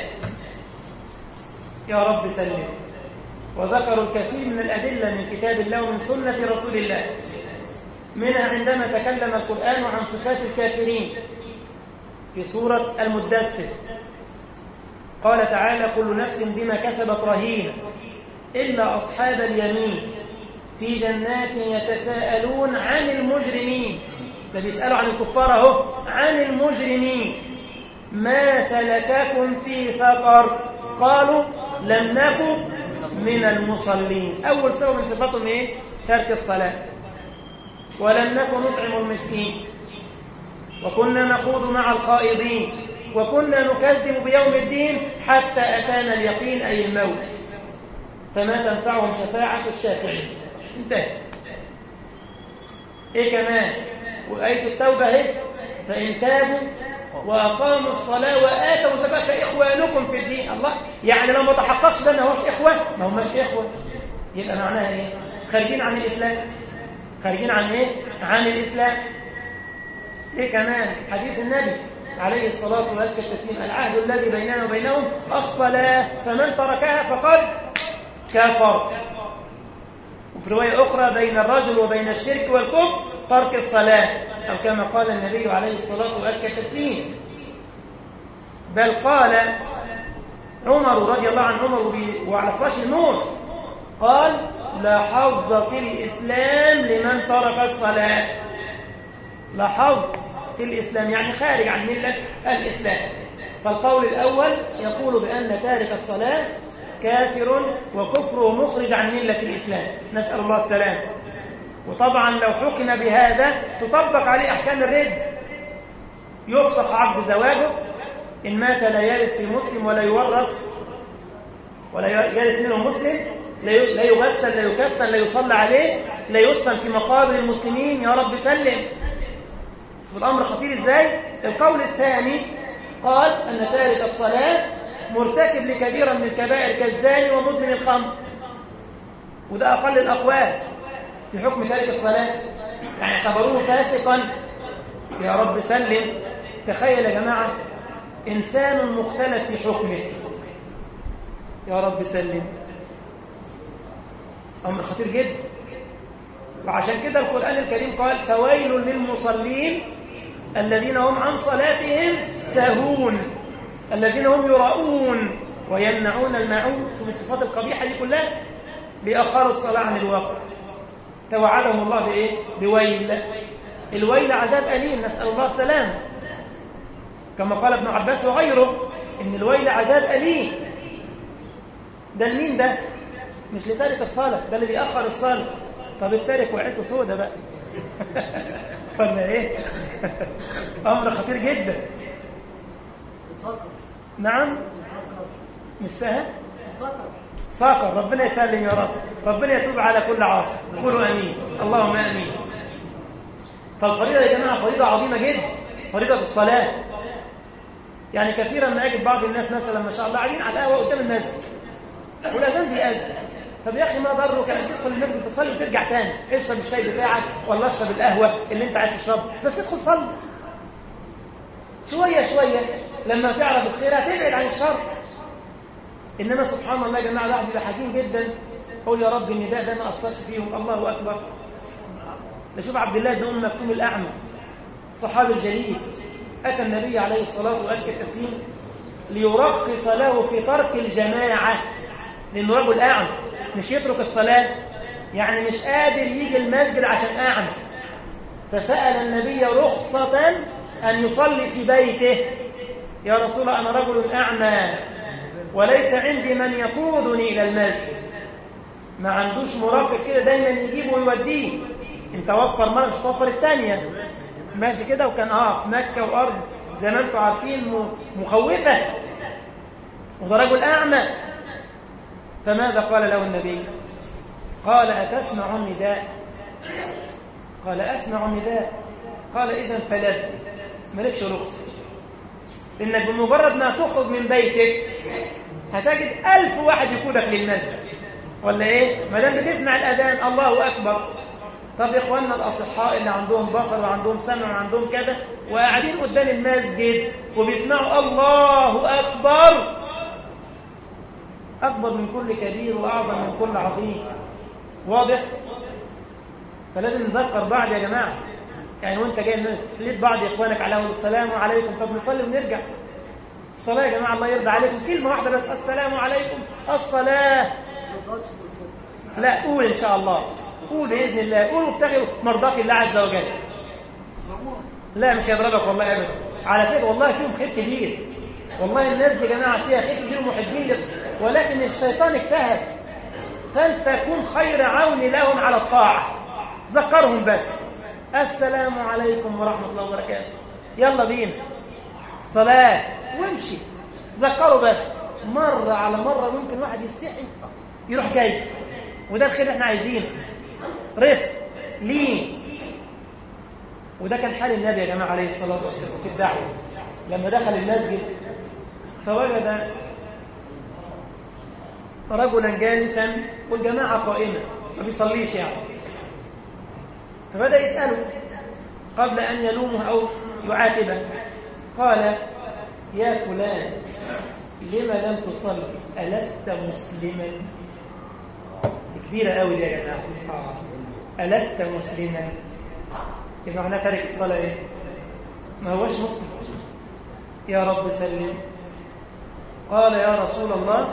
يا رب سلم وذكروا الكثير من الأدلة من كتاب الله ومن سنة رسول الله منها عندما تكلم القرآن عن صفات الكافرين في سورة المدثر قال تعالى كل نفس بما كسبت رهينة إلا أصحاب اليمين في جنات يتساءلون عن المجرمين ده بيسألوا عن الكفار اهو عن المجرمين ما سلككم في سقر قالوا لم نكن من المصلين أول سبب من صفاتهم إيه؟ ترك الصلاة ولم نكن نطعم المسكين وكنا نخوض مع الخائضين وكنا نكذب بيوم الدين حتى أتانا اليقين أي الموت فما تنفعهم شفاعة الشافعين انتهت ايه كمان وآية التوبة اهي فإن تابوا وأقاموا الصلاة وآتوا الزكاة فإخوانكم في الدين الله يعني لو ما تحققش ده ما هوش إخوة ما هماش إخوة يبقى معناها إيه خارجين عن الإسلام خارجين عن إيه عن الإسلام إيه كمان حديث النبي عليه الصلاة وأزكى التسليم العهد الذي بيننا وبينهم الصلاة فمن تركها فقد كفر وفي رواية أخرى بين الرجل وبين الشرك والكفر ترك الصلاة أو كما قال النبي عليه الصلاة وأزكى التسليم بل قال عمر رضي الله عن عمر وعلى فراش الموت قال لا حظ في الإسلام لمن ترك الصلاة لا حظ في الإسلام يعني خارج عن ملة الإسلام فالقول الأول يقول بأن تارك الصلاة كافر وكفره مخرج عن ملة الإسلام نسأل الله السلام وطبعا لو حكم بهذا تطبق عليه أحكام الرد يفسخ عقد زواجه إن مات لا يرث في مسلم ولا يورث ولا يرث منه مسلم لا يغسل لا يكفن لا يصلى عليه لا يدفن في مقابر المسلمين يا رب سلم في الأمر خطير إزاي القول الثاني قال أن تارك الصلاة مرتكب لكبيرة من الكبائر كالزاني ومدمن الخمر وده أقل الأقوال في حكم تارك الصلاة يعني اعتبروه فاسقا يا رب سلم تخيل يا جماعة إنسان مختلف في حكمه يا رب سلم أمر خطير جدا وعشان كده القرآن الكريم قال فويل للمصلين الذين هم عن صلاتهم ساهون الذين هم يراؤون ويمنعون الماعون شوف الصفات القبيحة دي كلها بيأخروا الصلاة عن الوقت توعدهم الله بإيه؟ بويل الويل عذاب أليم نسأل الله السلام كما قال ابن عباس وغيره إن الويل عذاب أليم ده لمين ده؟ مش لتارك الصلاة ده اللي بيأخر الصلاة طب التارك وقعته سودة بقى ولا ايه امر خطير جدا نعم مش سهل ساقر ربنا يسلم يا رب ربنا يتوب على كل عاصي قولوا امين اللهم امين فالفريضه يا جماعه فريضه عظيمه جدا فريضه الصلاه يعني كثيرا ما اجد بعض الناس مثلا ما شاء الله قاعدين على القهوه قدام المسجد والاذان بيأذن طب يا اخي ما ضرك انك تدخل المسجد تصلي وترجع تاني اشرب الشاي بتاعك ولا اشرب القهوه اللي انت عايز تشربها بس ادخل صلي شويه شويه لما تعرف الخير هتبعد عن الشر انما سبحان الله يا جماعه الواحد بيبقى حزين جدا قول يا رب النداء ده ما اثرش فيهم الله اكبر ده شوف عبد الله بن ام مكتوم الاعمى الصحابي الجليل اتى النبي عليه الصلاه وازكى التسليم ليرخص له في ترك الجماعه لانه رجل اعمى مش يترك الصلاة يعني مش قادر يجي المسجد عشان أعمى فسأل النبي رخصة أن يصلي في بيته يا رسول الله أنا رجل أعمى وليس عندي من يقودني إلى المسجد ما عندوش مرافق كده دايما يجيبه ويوديه انت وفر مرة مش توفر الثانية ماشي كده وكان اه في مكة وأرض زي ما انتم عارفين مخوفة وده رجل أعمى فماذا قال له النبي قال أتسمع النداء قال أسمع النداء قال إذا فلد مالكش رخصة لأنك بمجرد ما تخرج من بيتك هتجد ألف واحد يقودك للمسجد ولا إيه؟ ما دام بتسمع الأذان الله أكبر طب يا إخواننا الأصحاء اللي عندهم بصر وعندهم سمع وعندهم كذا وقاعدين قدام المسجد وبيسمعوا الله أكبر أكبر من كل كبير وأعظم من كل عظيم واضح؟ فلازم نذكر بعض يا جماعة يعني وانت جاي لقيت بعض اخوانك عليهم السلام عليكم طب نصلي ونرجع الصلاة يا جماعة الله يرضى عليكم كلمة واحدة بس السلام عليكم الصلاة لا قول إن شاء الله قول بإذن الله قول وابتغي مرضاك الله عز وجل لا مش هيضربك والله أبدا على فكرة والله فيهم خير كبير والله الناس دي يا جماعة فيها خير كبير ومحبين لك ولكن الشيطان اجتهد فأنت كن خير عون لهم على الطاعة ذكرهم بس السلام عليكم ورحمة الله وبركاته يلا بينا صلاة وامشي ذكروا بس مرة على مرة ممكن واحد يستحي يروح جاي وده الخير اللي احنا عايزينه رفق لين وده كان حال النبي يا جماعة عليه الصلاة والسلام في الدعوة لما دخل المسجد فوجد رجلا جالسا والجماعة قائمة ما بيصليش يعني فبدأ يسأله قبل أن يلومه أو يعاتبه قال يا فلان لما لم تصلي ألست مسلما كبيرة قوي دي يا جماعة ألست مسلما يبقى معناه تارك الصلاة إيه؟ ما هوش مسلم يا رب سلم قال يا رسول الله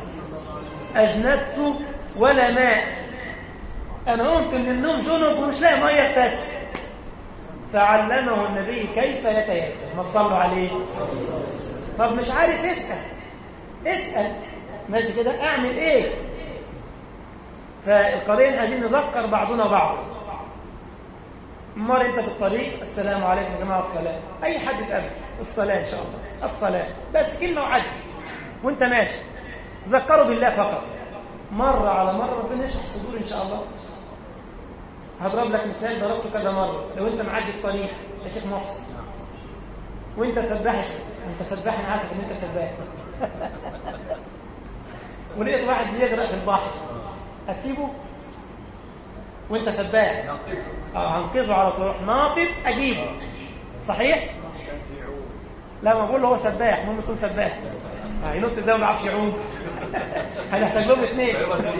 أجنبت ولا ماء أنا قمت من النوم جنب ومش لاقي مية اغتسل فعلمه النبي كيف يتيمم ما تصلوا عليه طب مش عارف اسأل اسأل ماشي كده أعمل إيه فالقضية عايزين نذكر بعضنا بعض مر انت في الطريق السلام عليكم يا جماعه الصلاه اي حد يتقابل الصلاه ان شاء الله الصلاه بس كلمه وعدي وانت ماشي ذكروا بالله فقط مره على مره ربنا يشرح صدور ان شاء الله هضرب لك مثال ضربته كذا مره لو انت معدي في طريق يا شيخ محسن وانت سباح يا شيخ انت سباح انا عارفك ان انت سباح ولقيت واحد بيغرق في البحر هتسيبه وانت سباح اه هنقذه على طول روح ناطط اجيبه صحيح لا ما بقول له هو سباح المهم يكون سباح هينط ازاي ما بيعرفش يعوم هنحتاج لهم اثنين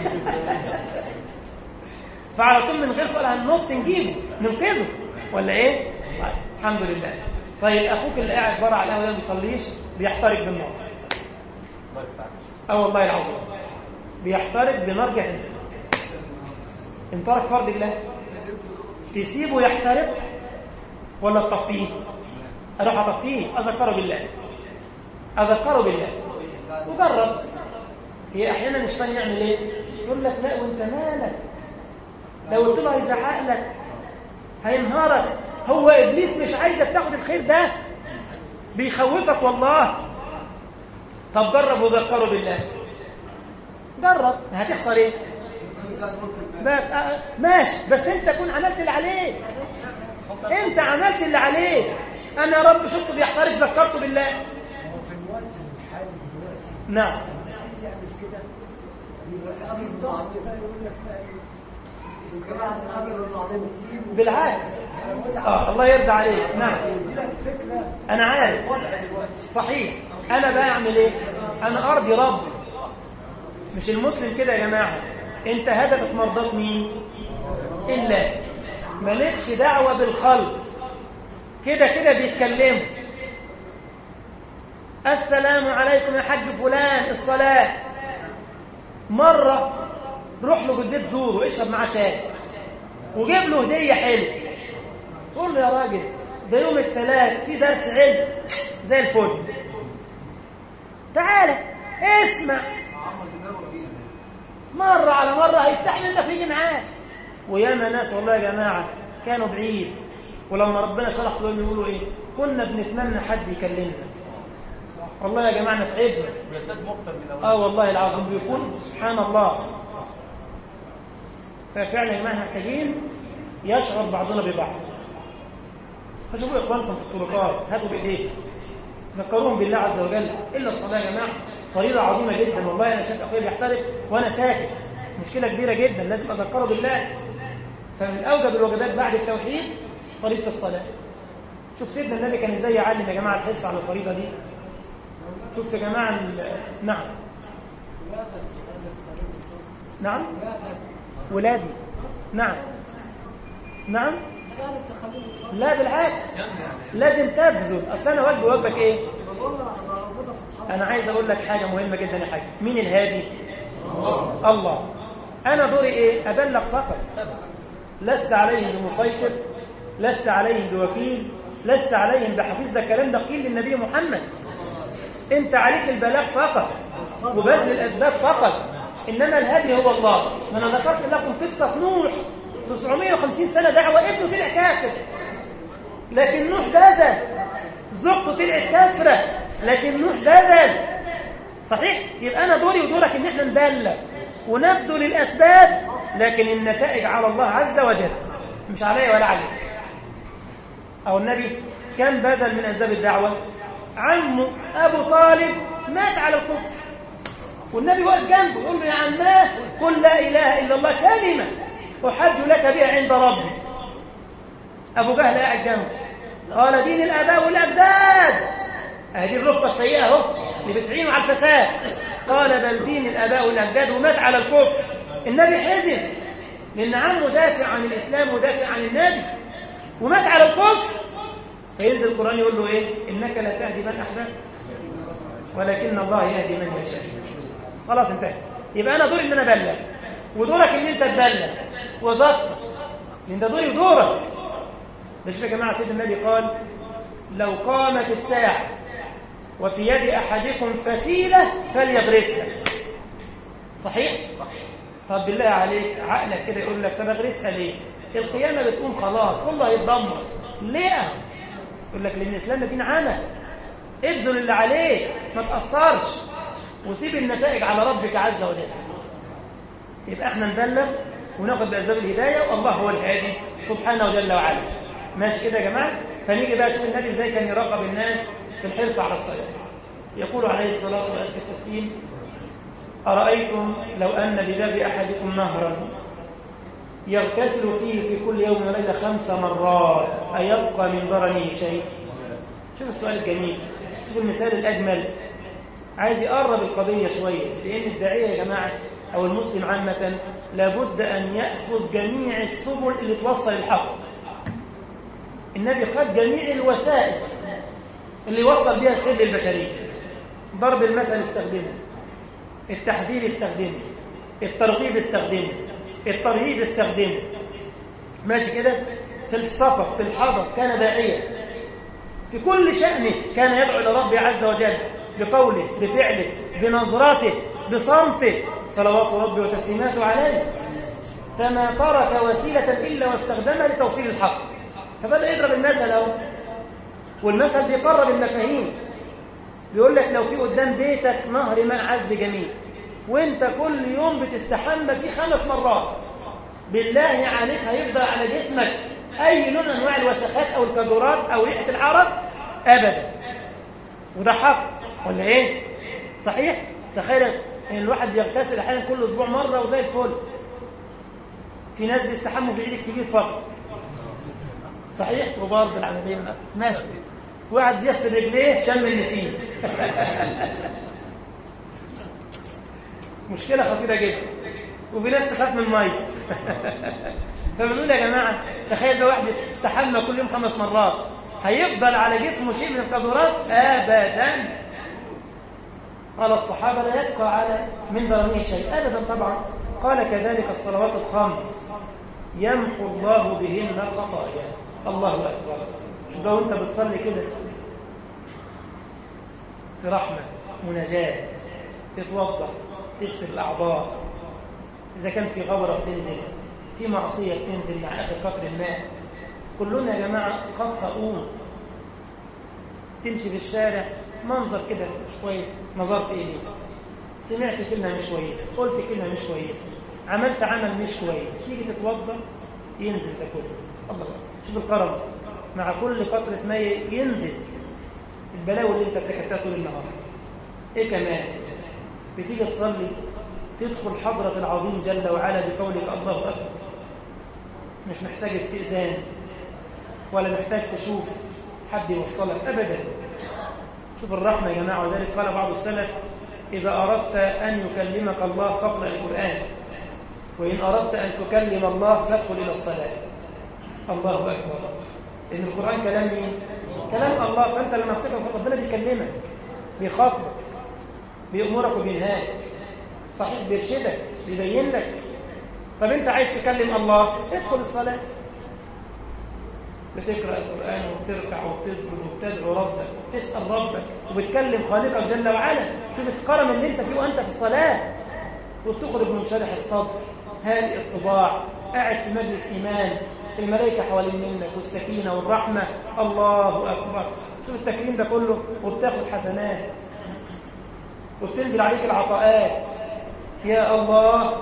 فعلى طول من غير سؤال هننط نجيبه ننقذه ولا ايه طيب الحمد لله طيب اخوك اللي قاعد بره على القهوه ده ما بيصليش بيحترق بالنار اه والله العظيم بيحترق بنار جهنم ان ترك فرض الله تسيبه يحترق ولا تطفيه اروح اطفيه اذكره بالله اذكره بالله وجرب هي احيانا الشيطان يعمل ايه يقول لك لا وانت مالك لو قلت له هيزعق لك هينهارك هو ابليس مش عايزك تاخد الخير ده بيخوفك والله طب جرب وذكره بالله جرب هتخسر ايه بس آه ماشي بس انت تكون عملت اللي عليك انت عملت اللي عليك انا يا رب شفته بيحترق ذكرته بالله هو في الوقت الحالي دلوقتي نعم لما تيجي تعمل كده يبقى في ضغط بقى يقول لك بقى الاستقامة قبل الاسلاميين بالعكس انا بقول لك اه الله يرضى عليك نعم يدي لك فكره انا عارف الوضع دلوقتي صحيح انا بقى اعمل ايه انا ارضي رب مش المسلم كده يا جماعه انت هدفك مرضات مين الا مالكش دعوه بالخلق كده كده بيتكلموا السلام عليكم يا حاج فلان الصلاه مره روح له في البيت زوره اشرب معاه شاي وجيب له هديه حلوه قول له يا راجل ده يوم الثلاث في درس علم زي الفل تعالى اسمع مرة على مرة هيستحمل انك يجي معاه وياما ناس والله يا جماعة كانوا بعيد ولما ربنا شرح صدورهم يقولوا ايه كنا بنتمنى حد يكلمنا والله يا جماعة تعبنا بيلتزم اكتر من الاول اه والله العظيم بيكون سبحان الله ففعلا يا جماعة محتاجين يشعر بعضنا ببعض فشوفوا اخوانكم في الطرقات هاتوا بايديكم ذكروهم بالله عز وجل الا الصلاه يا جماعه فريضه عظيمه جدا والله انا شايف اخويا بيحترق وانا ساكت مشكله كبيره جدا لازم اذكره بالله فمن اوجب الواجبات بعد التوحيد فريضه الصلاه شوف سيدنا النبي كان ازاي يعلم يا جماعه الحس على الفريضه دي شوف يا جماعه ال- نعم نعم ولادي نعم نعم لا بالعكس لازم تبذل اصل انا واجبي واجبك ايه انا عايز اقول لك حاجه مهمه جدا يا حاج مين الهادي الله انا دوري ايه ابلغ فقط لست عليهم بمسيطر لست عليهم بوكيل لست عليهم بحفيظ ده الكلام ده قيل للنبي محمد انت عليك البلاغ فقط وبذل الاسباب فقط انما الهادي هو الله ما انا ذكرت لكم قصه نوح 950 سنه دعوه ابنه طلع كافر لكن نوح بذل زوجته طلعت كافره لكن نوح بذل صحيح يبقى انا دوري ودورك ان احنا نبلغ ونبذل الاسباب لكن النتائج على الله عز وجل مش عليا ولا عليك او النبي كم بذل من اسباب الدعوه عمه ابو طالب مات على الكفر والنبي واقف جنبه يقول له يا عماه قل لا اله الا الله كلمه احج لك بها عند ربي ابو جهل قاعد جنبه قال دين الاباء والاجداد هذه الرفقه السيئه اهو اللي بتعينوا على الفساد قال بل دين الاباء والاجداد ومات على الكفر النبي حزن لان عمه دافع عن الاسلام ودافع عن النبي ومات على الكفر فينزل القران يقول له ايه انك لا تهدي من احببت ولكن الله يهدي من يشاء خلاص انتهى يبقى انا دوري ان انا ابلغ ودورك ان انت تبلغ وذكر لان ده دوري ودورك ده شوف يا جماعه سيدنا النبي قال لو قامت الساعه وفي يد احدكم فسيله فليغرسها صحيح طب بالله عليك عقلك كده يقول لك طب اغرسها ليه القيامة بتقوم خلاص كله هيتدمر ليه؟ يقول لك لأن الإسلام ده دين عمل ابذل اللي عليك ما تأثرش وسيب النتائج على ربك عز وجل يبقى احنا نبلغ وناخد بأسباب الهداية والله هو الهادي سبحانه جل وعلا ماشي كده يا جماعة فنيجي بقى شوف النبي ازاي كان يراقب الناس في الحرص على الصلاة يقول عليه الصلاة والسلام التسليم أرأيتم لو أن بباب أحدكم نهرا يغتسل فيه في كل يوم وليلة خمس مرات أيبقى من ضرنه شيء شوف السؤال الجميل شوف المثال الأجمل عايز يقرب القضية شوية لأن الداعية يا جماعة أو المسلم عامة لابد أن يأخذ جميع السبل اللي توصل الحق النبي خد جميع الوسائل اللي يوصل بها الخير للبشرية ضرب المثل استخدمه التحذير استخدمه الترغيب استخدمه الترهيب استخدمه ماشي كده في السفر في الحضر كان داعيا في كل شأنه كان يدعو إلى ربه عز وجل بقوله بفعله بنظراته بصمته صلوات ربي وتسليماته عليه فما ترك وسيلة إلا واستخدمها لتوصيل الحق فبدأ يضرب المثل اهو والمثل بيقرب المفاهيم بيقول لك لو في قدام بيتك نهر ماء عذب جميل وانت كل يوم بتستحمى فيه خمس مرات بالله عليك هيفضل على جسمك اي نوع من انواع الوسخات او الكدورات او ريحه العرق ابدا وده حق ولا ايه صحيح تخيل ان الواحد بيغتسل احيانا كل اسبوع مره وزي الفل في ناس بيستحموا في العيد الكبير فقط صحيح وبرضه العمليه ماشي واحد بيغسل رجليه شم النسيم مشكله خطيره جدا وفي ناس تخاف من الميه فبنقول يا جماعه تخيل ده واحد بيستحمى كل يوم خمس مرات هيفضل على جسمه شيء من القذورات ابدا قال الصحابه لا يبقى على من ضرمه شيء ابدا طبعا قال كذلك الصلوات الخمس يمحو الله بهن الخطايا الله اكبر شوف لو انت بتصلي كده في رحمه مناجاه تتوضا تغسل الاعضاء اذا كان في غبره بتنزل في معصيه بتنزل مع اخر قطر الماء كلنا يا جماعه خطأون تمشي في الشارع منظر كده مش كويس نظرت اليه سمعت كلمه مش كويسه قلت كلمه مش كويسه عملت عمل مش كويس تيجي تتوضا ينزل ده كله الله شوف الكرم مع كل قطره ماء ينزل البلاوي اللي انت ارتكبتها طول النهار ايه كمان بتيجي تصلي تدخل حضرة العظيم جل وعلا بقولك الله أكبر مش محتاج استئذان ولا محتاج تشوف حد يوصلك أبدا شوف الرحمة يا جماعة وذلك قال بعض السلف إذا أردت أن يكلمك الله فاقرأ القرآن وإن أردت أن تكلم الله فادخل إلى الصلاة الله أكبر إن القرآن كلام مين؟ كلام الله فأنت لما بتقرأ ربنا بيكلمك بيخاطبك بيأمرك وبينهاك صحيح بيرشدك بيبين لك طب انت عايز تكلم الله ادخل الصلاة بتقرأ القرآن وبتركع وبتسجد وبتدعو ربك وبتسأل ربك وبتكلم خالقك جل وعلا شوف الكرم اللي انت فيه وانت في الصلاة وبتخرج من شرح الصدر هادئ الطباع قاعد في مجلس إيمان الملائكة حوالين منك والسكينة والرحمة الله أكبر شوف التكريم ده كله وبتاخد حسنات وبتنزل عليك العطاءات يا الله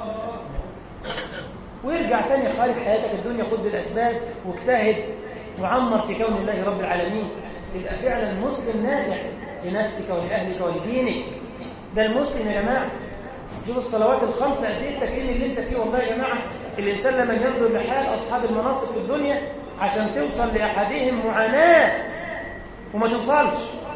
وارجع تاني خارج حياتك الدنيا خد بالأسباب واجتهد وعمر في كون الله رب العالمين تبقى فعلا مسلم نافع لنفسك ولأهلك ولدينك ده المسلم يا جماعة شوف الصلوات الخمسة قد ايه التكريم اللي انت فيه والله يا جماعة الإنسان لما ينظر لحال أصحاب المناصب في الدنيا عشان توصل لأحدهم معاناة وما توصلش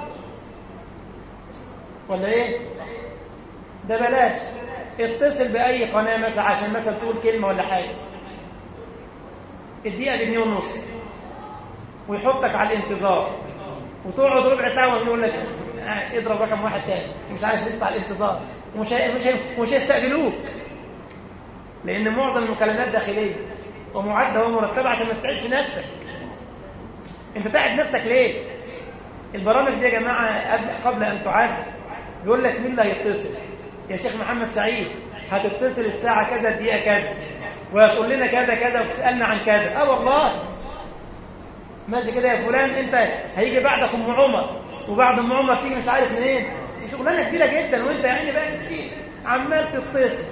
ولا ايه ده بلاش اتصل بأي قناة مثلا عشان مثلا تقول كلمة ولا حاجة الدقيقة بجنيه ونص ويحطك على الانتظار وتقعد ربع ساعة ويقول لك آه، اضرب رقم واحد تاني ومش عارف لسه على الانتظار ومش هي... مش هي... مش هيستقبلوك لأن معظم المكالمات داخلية ومعدة ومرتبة عشان ما تتعبش نفسك انت تعب نفسك ليه؟ البرامج دي يا جماعة قبل, قبل أن تعد بيقول لك مين اللي هيتصل يا شيخ محمد سعيد هتتصل الساعة كذا الدقيقة كذا وهتقول لنا كذا كذا وتسالنا عن كذا اه والله ماشي كده يا فلان انت هيجي بعدك ام عمر وبعد ام عمر تيجي مش عارف منين دي شغلانه كبيره جدا وانت يعني بقى مسكين عمال تتصل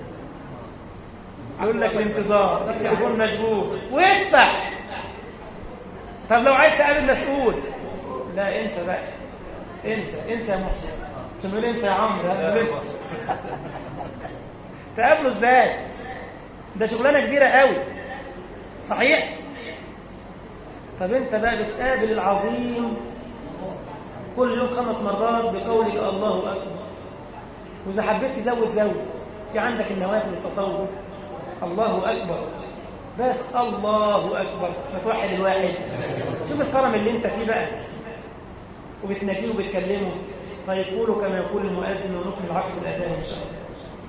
يقول لك الانتظار التليفون مشغول وادفع طب لو عايز تقابل مسؤول لا انسى بقى انسى انسى يا محسن عشان يقول انسى يا عمرو هذا لسه تقابله ازاي ده شغلانه كبيره قوي صحيح طب انت بقى بتقابل العظيم كل يوم خمس مرات بقولك الله اكبر واذا حبيت تزود زود في عندك النوافل التطوع الله اكبر بس الله اكبر ما توحد الواحد شوف الكرم اللي انت فيه بقى وبتناديه وبتكلمه فيقول كما يقول المؤذن ونكمل عقد الاذان ان شاء الله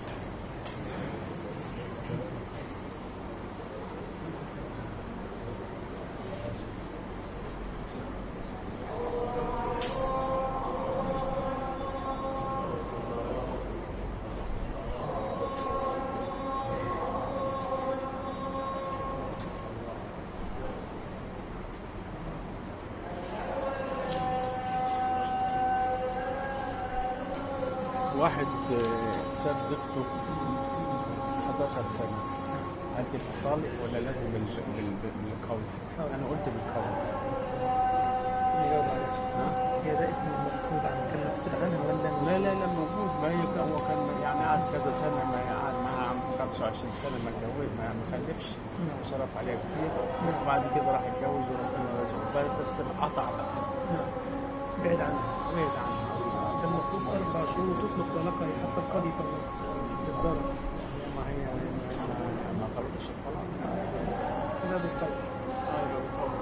واحد آه، ساب زوجته 11 سنة هل تبقى طالق ولا لازم بال- بال- بالقول؟ أنا قلت بالقول نجاوب عليك. هي ده اسم المفقود عن كان مفقود عنها ولا لا لا لا موجود ما هي كان- هو كان يعني قعد كذا سنة ما قعد معاها عم 25 سنة ما اتجوز ما ما خلفش وصرف عليها كتير وبعد كده راح يتجوز وربنا رزقه بس قطع بقى نعم بعد عنها بعيد عنها ده المفروض أربع شهور تطلب طلاقها حتى القاضي يطلقها بالضرر ما هي ما- ما طلبش الطلاق لا بالطلق أيوة بالطبع.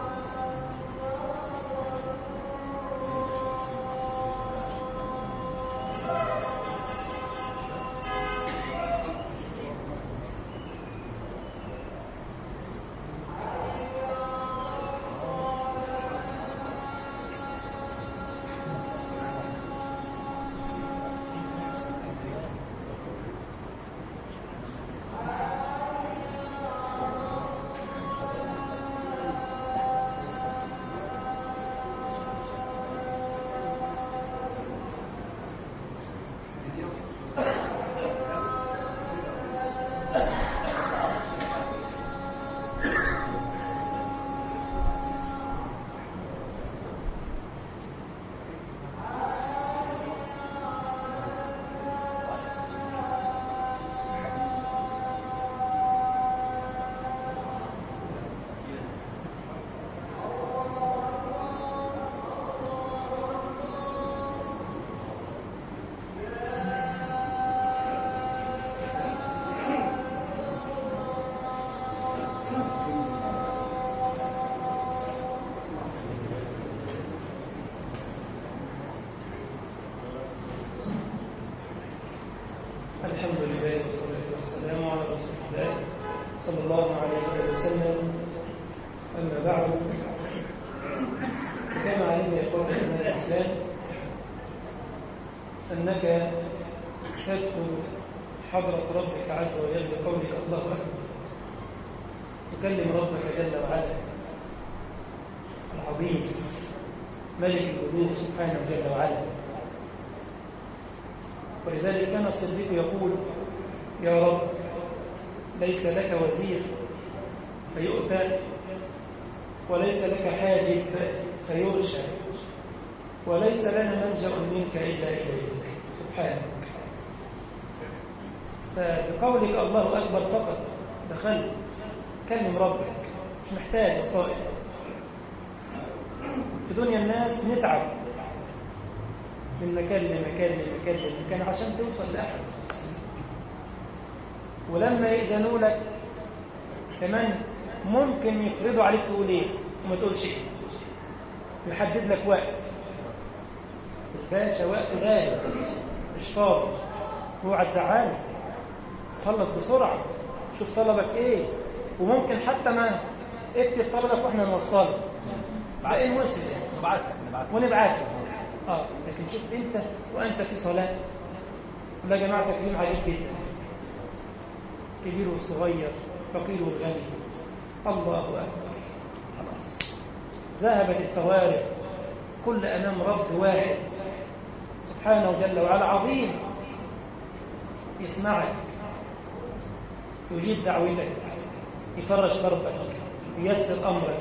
الحمد لله والصلاة والسلام على رسول الله صلى الله عليه وسلم أما بعد كما علمنا يا إخوان من الإسلام أنك تدخل حضرة ربك عز وجل بقولك الله أكبر تكلم ربك جل وعلا العظيم ملك الملوك سبحانه جل وعلا ولذلك كان الصديق يقول يا رب ليس لك وزير فيؤتى وليس لك حاجب فيرشى وليس لنا ملجأ منك إلا إليك سبحانك فبقولك الله أكبر فقط دخلت كلم ربك مش محتاج وسائط في دنيا الناس نتعب من مكان لمكان لمكان لمكان عشان توصل لأحد ولما يأذنوا لك كمان ممكن يفرضوا عليك تقول ايه وما تقولش ايه يحدد لك وقت الباشا وقت غالي مش فاضي اوعى تزعلك خلص بسرعة شوف طلبك ايه وممكن حتى ما اكتب طلبك واحنا نوصله بعدين وصل نبعتك نبعتك ونبعته اه لكن شوف انت وانت في صلاه ولا يا جماعه تكريم عليك جدا كبير والصغير فقير الغني الله أكبر خلاص ذهبت الفوارق كل أمام رب واحد سبحانه جل وعلا عظيم يسمعك يجيب دعوتك يفرج كربك ييسر أمرك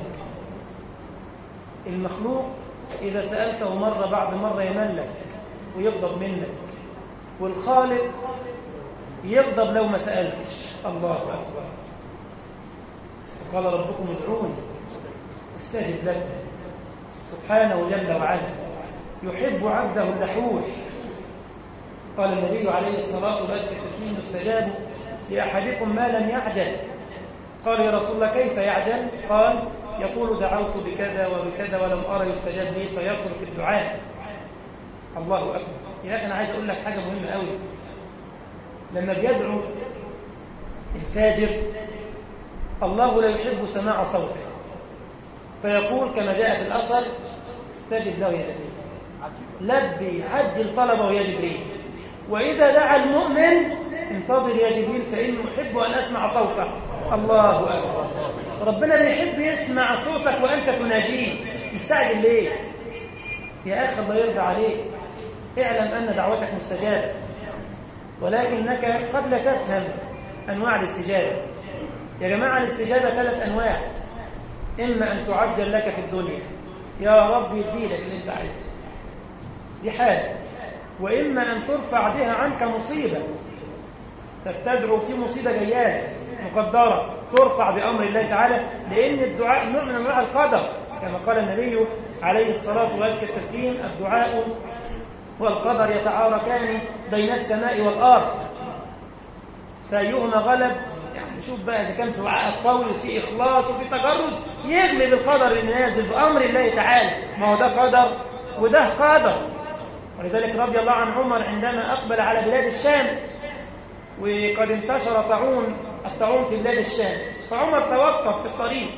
المخلوق إذا سألته مرة بعد مرة يملك ويغضب منك والخالق يغضب لو ما سألتش الله أكبر قال ربكم ادعوني استجب لك سبحانه جل وعلا يحب عبده اللحوح قال النبي عليه الصلاة والسلام استجاب لأحدكم ما لم يعجل قال يا رسول الله كيف يعجل قال يقول دعوت بكذا وبكذا ولم أرى يستجاب لي فيترك الدعاء الله أكبر يا أخي أنا عايز أقول لك حاجة مهمة قوي لما بيدعو الفاجر الله لا يحب سماع صوته فيقول كما جاء في الأثر استجب له يا جبريل لبي عجل طلبه يا جبريل وإذا دعا المؤمن انتظر يا جبريل فإني أحب أن أسمع صوته الله أكبر ربنا بيحب يسمع صوتك وأنت تناجيه مستعجل ليه يا أخي الله يرضى عليك اعلم أن دعوتك مستجابة ولكنك قد لا تفهم أنواع الاستجابة يا جماعة الاستجابة ثلاث أنواع إما أن تعجل لك في الدنيا يا رب يديلك اللي أنت عايزه دي حاجة وإما أن ترفع بها عنك مصيبة تبتدعو في مصيبة جيالة مقدرة ترفع بأمر الله تعالى لأن الدعاء نوع من أنواع القدر كما قال النبي عليه الصلاة وأزكى التسليم الدعاء والقدر يتعاركان بين السماء والأرض فأيهما غلب يعني شوف بقى إذا كان في دعاء القول في إخلاص وفي تجرد يغلب القدر اللي نازل بأمر الله تعالى ما هو ده قدر وده قدر ولذلك رضي الله عن عمر عندما أقبل على بلاد الشام وقد انتشر طاعون الطاعون في بلاد الشام فعمر توقف في الطريق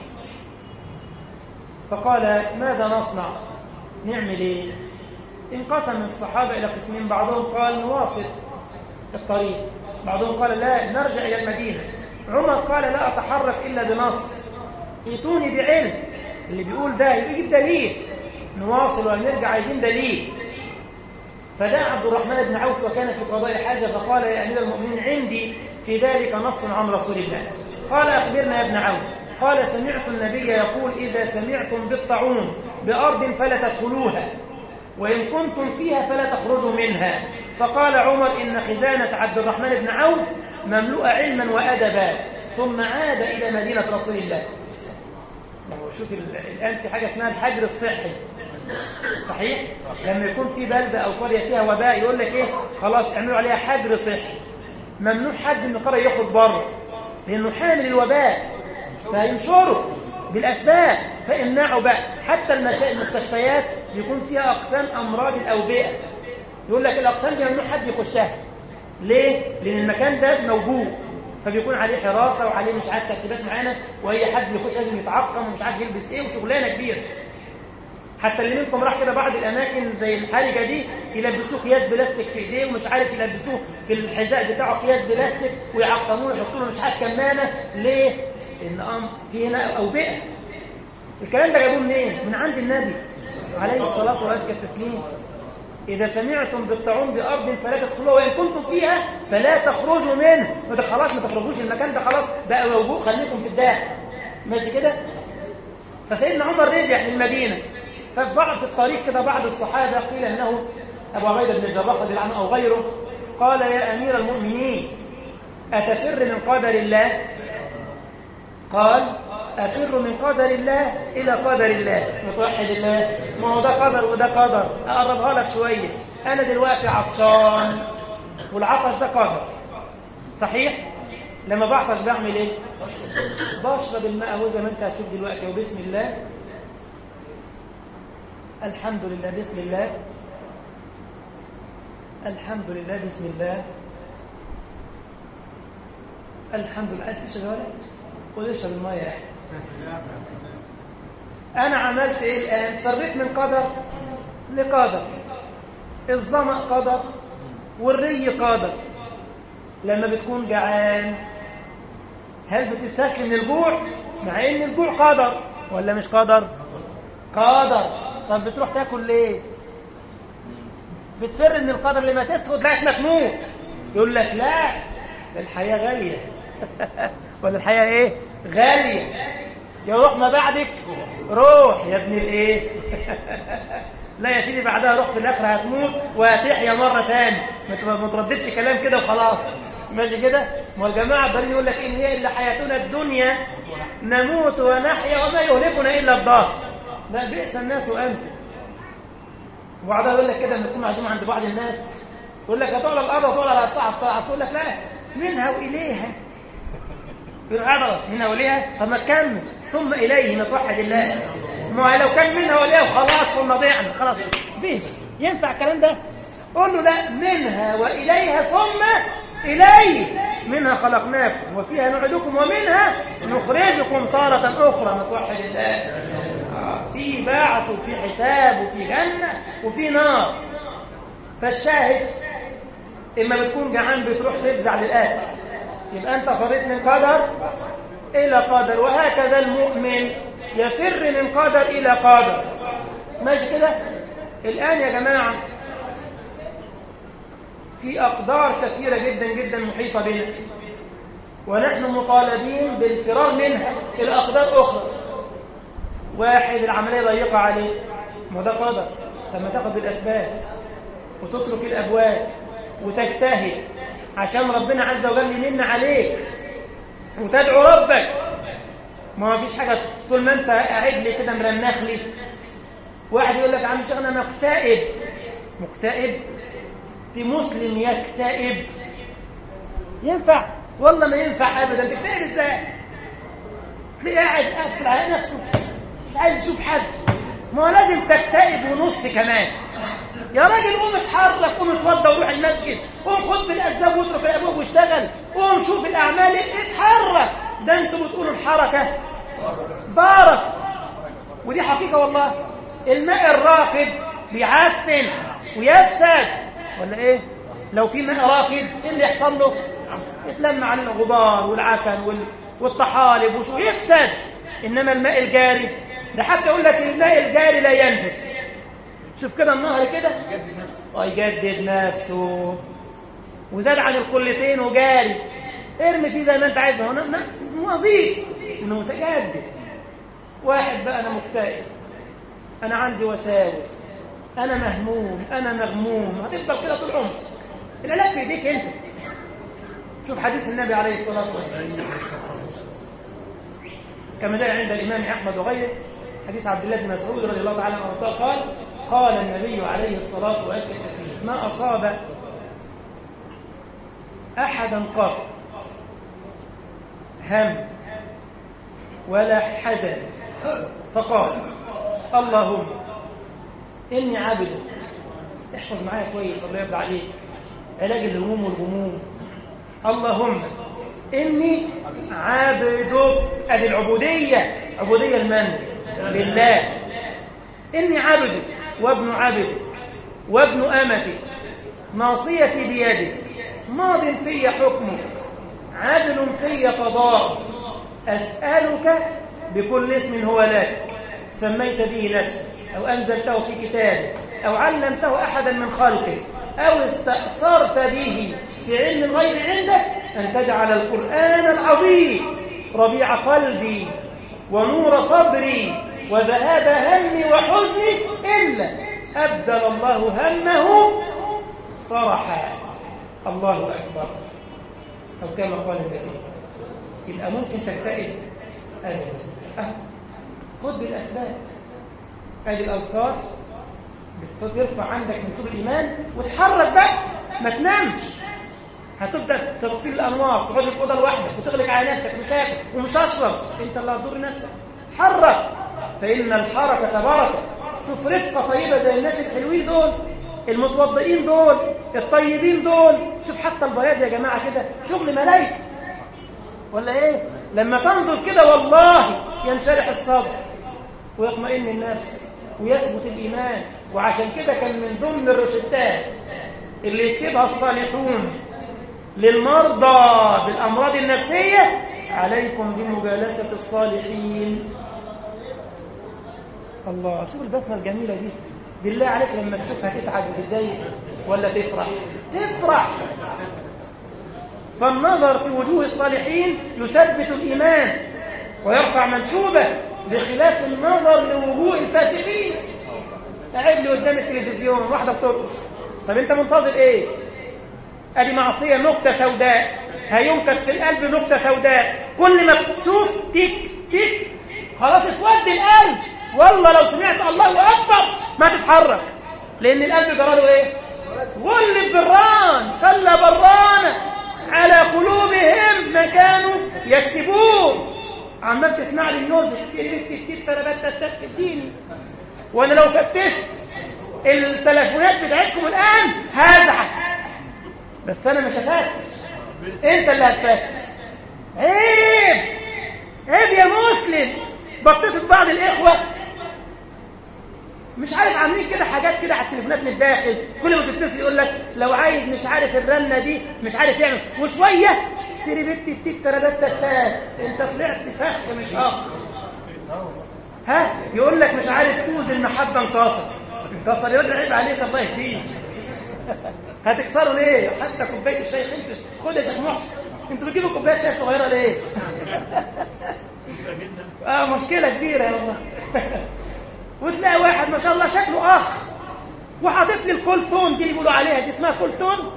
فقال ماذا نصنع نعمل ايه انقسم الصحابة إلى قسمين بعضهم قال نواصل الطريق بعضهم قال لا نرجع إلى المدينة عمر قال لا أتحرك إلا بنص ائتوني بعلم اللي بيقول ده يجيب دليل نواصل ولا نرجع عايزين دليل فجاء عبد الرحمن بن عوف وكان في قضاء حاجة فقال يا أمير المؤمنين عندي في ذلك نص عن رسول الله قال أخبرنا يا ابن عوف قال سمعت النبي يقول إذا سمعتم بالطاعون بأرض فلا تدخلوها وإن كنتم فيها فلا تخرجوا منها فقال عمر إن خزانة عبد الرحمن بن عوف مملوءة علما وأدبا ثم عاد إلى مدينة رسول الله شوف الآن في حاجة اسمها الحجر الصحي صحيح لما يكون في بلدة أو قرية فيها وباء يقول لك إيه خلاص اعملوا عليها حجر صحي ممنوع حد من القرية يخرج بره لأنه حامل الوباء فينشره بالأسباب فامنعوا بقى حتى المشا... المستشفيات يكون فيها أقسام أمراض الأوبئة يقول لك الأقسام دي ممنوع حد يخشها ليه؟ لأن المكان ده موجود فبيكون عليه حراسة وعليه مش عارف ترتيبات معينة وأي حد بيخش لازم يتعقم ومش عارف يلبس إيه وشغلانة كبيرة حتى اللي منكم راح كده بعض الأماكن زي الحرجة دي يلبسوه قياس بلاستيك في إيديه ومش عارف يلبسوه في الحذاء بتاعه قياس بلاستيك ويعقموه يحطوا له مش عارف كمامة ليه؟ لأن أم في هنا أوبئة الكلام ده جابوه منين؟ من عند النبي عليه الصلاة والسلام التسليم إذا سمعتم بالطاعون بأرض فلا تدخلوها وإن كنتم فيها فلا تخرجوا منه ما خلاص ما تخرجوش المكان ده خلاص بقى موجود خليكم في الداخل ماشي كده؟ فسيدنا عمر رجع للمدينة ففي بعض في الطريق كده بعض الصحابة قيل أنه أبو عبيدة بن الجراح رضي الله عنه أو غيره قال يا أمير المؤمنين أتفر من قدر الله قال أفر من قدر الله إلى قدر الله متوحد الله ما هو ده قدر وده قدر أقربها لك شوية أنا دلوقتي عطشان والعطش ده قدر صحيح؟ لما بعطش بعمل إيه؟ بشرب الماء هو زي ما أنت هتشوف دلوقتي وبسم الله الحمد لله بسم الله الحمد لله بسم الله الحمد لله عايز تشرب ولا خد اشرب الميه يا اخي انا عملت ايه الان فريت من قدر لقدر الظمأ قدر والري قدر لما بتكون جعان هل بتستسلم للجوع مع ان الجوع قدر ولا مش قدر قدر طب بتروح تاكل ليه بتفر ان القدر لما تسكت لغايه ما تموت يقول لك لا ده الحياه غاليه ولا الحياه ايه غاليه يروح ما بعدك روح يا ابن الايه لا يا سيدي بعدها روح في الاخر هتموت وهتحيا مره تاني ما تب- ما ترددش كلام كده وخلاص ماشي كده ما الجماعه الضالين يقول لك ان هي الا حياتنا الدنيا نموت ونحيا وما يهلكنا الا الدهر لا بئس الناس وانت وبعدها يقول لك كده لما تكون عايشين عند بعض الناس يقول لك هتقعد على الارض وتقعد على الطاعه الطاعه يقول لك لا منها واليها يقول عضلة منها واليها طب ما تكمل ثم إليه نتوحد الله ما هي لو كان منها واليها وخلاص كنا ضيعنا خلاص فيش ينفع الكلام ده قول له لا منها وإليها ثم إليه منها خلقناكم وفيها نعدكم ومنها نخرجكم تارة أخرى نتوحد الله آه، في بعث وفي حساب وفي جنة وفي نار فالشاهد إما بتكون جعان بتروح تفزع للآكل يبقى أنت فريت من قدر إلى قدر وهكذا المؤمن يفر من قدر إلى قدر ماشي كده الآن يا جماعة في أقدار كثيرة جدا جدا محيطة بنا ونحن مطالبين بالفرار منها إلى أقدار أخرى واحد العملية ضيقة عليه ما ده قدر طب ما تاخد بالأسباب وتترك الأبواب وتجتهد عشان ربنا عز وجل يمن عليك وتدعو ربك ما فيش حاجة طول ما انت قاعد لي كده مرنخ لي واحد يقول لك يا عم الشيخ انا مكتئب مكتئب في مسلم يكتئب ينفع والله ما ينفع ابدا تكتئب ازاي تلاقيه قاعد قافل على نفسه مش عايز يشوف حد ما هو لازم تكتئب ونص كمان يا راجل قوم اتحرك قوم اتوضى وروح المسجد قوم خد بالاسباب واترك الابواب واشتغل قوم شوف الاعمال اتحرك ده انتوا بتقولوا الحركه بركه ودي حقيقه والله الماء الراكد بيعفن ويفسد ولا ايه لو في ماء راكد ايه اللي يحصل له يتلم على الغبار والعفن وال... والطحالب وشو يفسد انما الماء الجاري ده حتى يقول لك الماء الجاري لا ينجس شوف كده النهر كده اه يجدد نفسه وزاد عن القلتين وجاري ارمي فيه زي ما انت عايز هو ن- ن- وظيف انه متجدد واحد بقى انا مكتئب انا عندي وساوس انا مهموم انا مغموم هتفضل كده طول عمرك العلاج في ايديك انت شوف حديث النبي عليه الصلاه والسلام كما جاء عند الامام احمد وغيره حديث عبد الله بن مسعود رضي الله تعالى عنه قال قال النبي عليه الصلاه والسلام ما اصاب احدا قط هم ولا حزن فقال اللهم إني عبدك احفظ معايا كويس الله يرضى عليك علاج الهموم والغموم اللهم إني عبدك أدي العبودية عبودية لمن؟ لله إني عبدك وابن عبدك وابن أمتك ناصيتي بيدك ماض في حكمك عدل في قضاء أسألك بكل اسم هو لك سميت به نفسك أو أنزلته في كتابك أو علمته أحدا من خلقك أو استأثرت به في علم الغيب عندك أن تجعل القرآن العظيم ربيع قلبي ونور صدري وذهاب همي وحزني إلا أبدل الله همه فرحا الله أكبر أو كما قال النبي يبقى ممكن تكتئب أبدا أه. خذ بالأسباب ادي الاذكار بترفع عندك من سور الايمان وتحرك بقى ما تنامش هتبدا تطفي الانوار تقعد في اوضه لوحدك وتغلق على نفسك مش هاكل ومش هشرب انت اللي هتضر نفسك حرك فان الحركه بركه شوف رفقه طيبه زي الناس الحلوين دول المتوضئين دول الطيبين دول شوف حتى البياض يا جماعه كده شغل ملائكه ولا ايه لما تنظر كده والله ينشرح الصدر ويطمئن النفس ويثبت الإيمان وعشان كده كان من ضمن الروشتات اللي يكتبها الصالحون للمرضى بالأمراض النفسية عليكم بمجالسة الصالحين الله شوف البسمة الجميلة دي بالله عليك لما تشوفها تتعب وتتضايق ولا تفرح تفرح فالنظر في وجوه الصالحين يثبت الإيمان ويرفع منسوبه بخلاف النظر لوجوه الفاسقين قاعد لي قدام التلفزيون واحدة بترقص طب انت منتظر ايه ادي معصية نقطة سوداء هينكت في القلب نقطة سوداء كل ما تشوف تك تك خلاص اسود القلب والله لو سمعت الله أكبر ما تتحرك لأن القلب جراله ايه غلب بران كلا بران على قلوبهم ما كانوا يكسبون عمال تسمع لي الميوزك اديني وانا لو فتشت التليفونات بتاعتكم الان هزعل بس انا مش هفتش انت اللي هتفتش عيب عيب يا مسلم بتصل ببعض الاخوه مش عارف عاملين كده حاجات كده على التليفونات من الداخل كل ما تتصل يقول لك لو عايز مش عارف الرنه دي مش عارف يعمل وشويه تري بت التيت تربت تتات انت طلعت فخ مش اخ ها يقول لك مش عارف كوز المحبه انكسر انكسر يا راجل عيب عليك الله يهديك هتكسروا ليه حتى كوبايه الشاي خلصت خد يا شيخ محسن انتوا بتجيبوا كوبايه شاي صغيره ليه اه مشكله كبيره يا والله وتلاقي واحد ما شاء الله شكله اخ وحاطط لي الكولتون دي اللي بيقولوا عليها دي اسمها كولتون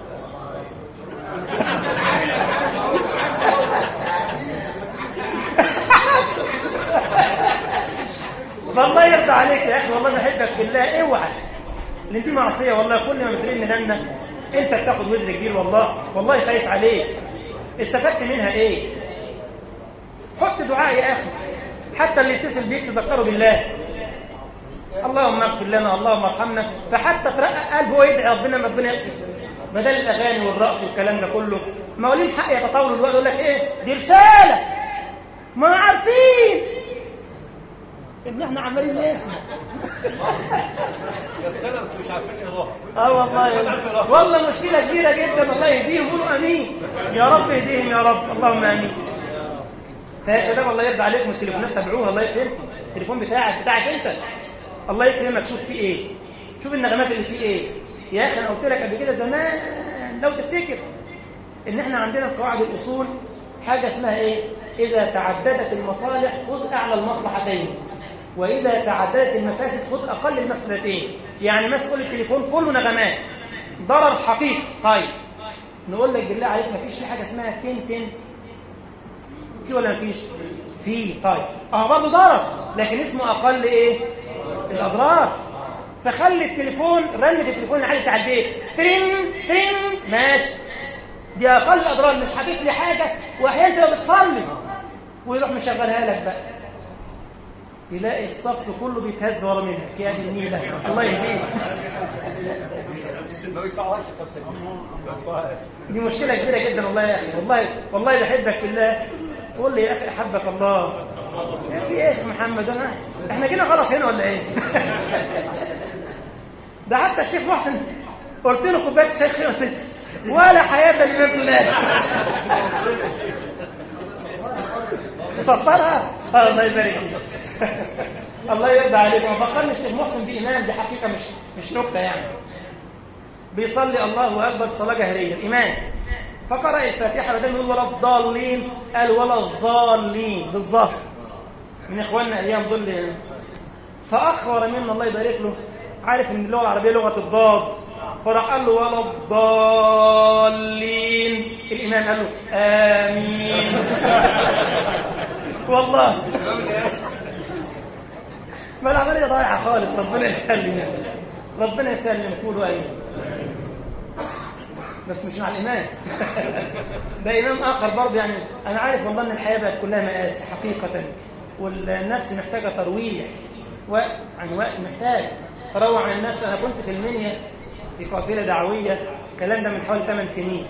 والله يرضى عليك يا اخي والله بحبك في الله اوعى لان دي معصيه والله كل ما بترن لنا انت بتاخد وزر كبير والله والله خايف عليك استفدت منها ايه حط دعاء يا اخي حتى اللي يتصل بيك تذكره بالله اللهم اغفر لنا اللهم ارحمنا فحتى ترقق قلبه ويدعي ربنا ما ربنا يغفر بدل الاغاني والرقص والكلام ده كله ما هو ليهم حق يتطاولوا الوقت يقول لك ايه دي رساله ما عارفين ان احنا عمالين نسمع رسالة بس مش عارفين ايه اه والله والله مشكله كبيره جدا الله يهديهم قولوا امين يا رب يهديهم يا رب اللهم امين فيا شباب الله يرضى عليكم التليفونات تابعوها الله يكرمكم التليفون بتاعك بتاعك انت الله يكرمك شوف فيه ايه شوف النغمات اللي فيه ايه يا اخي انا قلت لك قبل كده زمان لو تفتكر ان احنا عندنا قواعد الاصول حاجه اسمها ايه اذا تعددت المصالح خذ اعلى المصلحتين واذا تعددت المفاسد خذ اقل المفسدتين يعني مثلا تقول التليفون كله نغمات ضرر حقيقي طيب نقول لك بالله عليك ما فيش في حاجه اسمها تن تن في ولا ما فيش في طيب اه برضه ضرر لكن اسمه اقل ايه الاضرار فخلي التليفون رنة التليفون العادي بتاع البيت ترين ترين ماشي دي اقل الاضرار مش حاطط لي حاجه واحيانا تبقى بتصلي ويروح مشغلها لك بقى تلاقي الصف كله بيتهز ورا منك يا دي النيله الله يهديك دي مشكله كبيره جدا والله يا اخي والله والله بحبك في الله قول لي يا اخي احبك الله يا في ايش يا محمد انا احنا جينا غلط هنا ولا ايه ده حتى الشيخ محسن قلت له كوبايه شاي خلصت ولا حياه لمن الله صفرها الله يبارك فيك الله يرضى عليك وفكرني الشيخ محسن دي ايمان دي حقيقه مش مش نكته يعني بيصلي الله اكبر صلاه جهريه ايمان فقرأ الفاتحة بدل يقول ولا الضالين قال ولا الضالين بالظهر من إخواننا أيام دول فأخر منا الله يبارك له عارف إن اللغة العربية لغة الضاد فراح قال له ولا الضالين الإمام قال له آمين والله ما العملية ضايعة خالص ربنا يسلم ربنا يسلم قولوا آمين بس مش مع الإمام ده إمام آخر برضه يعني أنا عارف والله إن الحياة بقت كلها مآسي حقيقة والنفس محتاجة ترويح وعن وقت محتاج تروع عن النفس أنا كنت في المنيا في قافلة دعوية الكلام ده من حوالي 8 سنين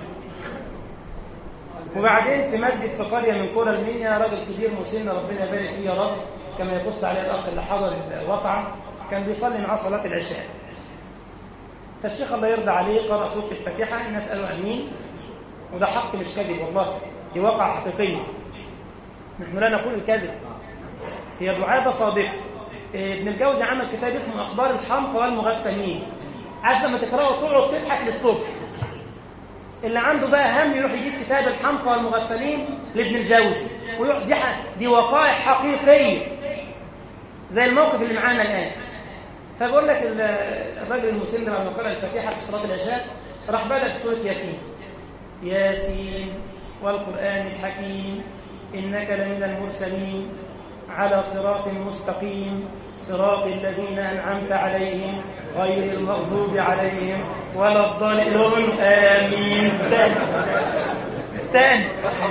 وبعدين في مسجد في قرية من قرى المنيا راجل كبير مسن ربنا يبارك فيه يا رب كما يقص عليه الأخ اللي حضر الواقعة كان بيصلي معاه صلاة العشاء فالشيخ الله يرضى عليه قرأ سورة الفاتحة الناس قالوا أمين وده حق مش كذب والله دي واقعة حقيقية نحن لا نقول الكذب هي دعابة صادقة إيه، ابن الجوزي عمل كتاب اسمه أخبار الحمقى والمغفلين عارف لما تقرأه تقعد تضحك للصبح اللي عنده بقى هم يروح يجيب كتاب الحمقى والمغفلين لابن الجوزي ويقعد دي, ح- دي وقائع حقيقية زي الموقف اللي معانا الآن فبقول لك ال- الراجل المسلم لما قرأ الفاتحة في صلاة العشاء راح بدأ في سورة ياسين ياسين والقرآن الحكيم إنك لمن المرسلين على صراط مستقيم صراط الذين أنعمت عليهم غير المغضوب عليهم ولا الضالين آمين تاني تاني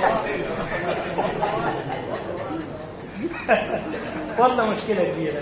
والله مشكلة كبيرة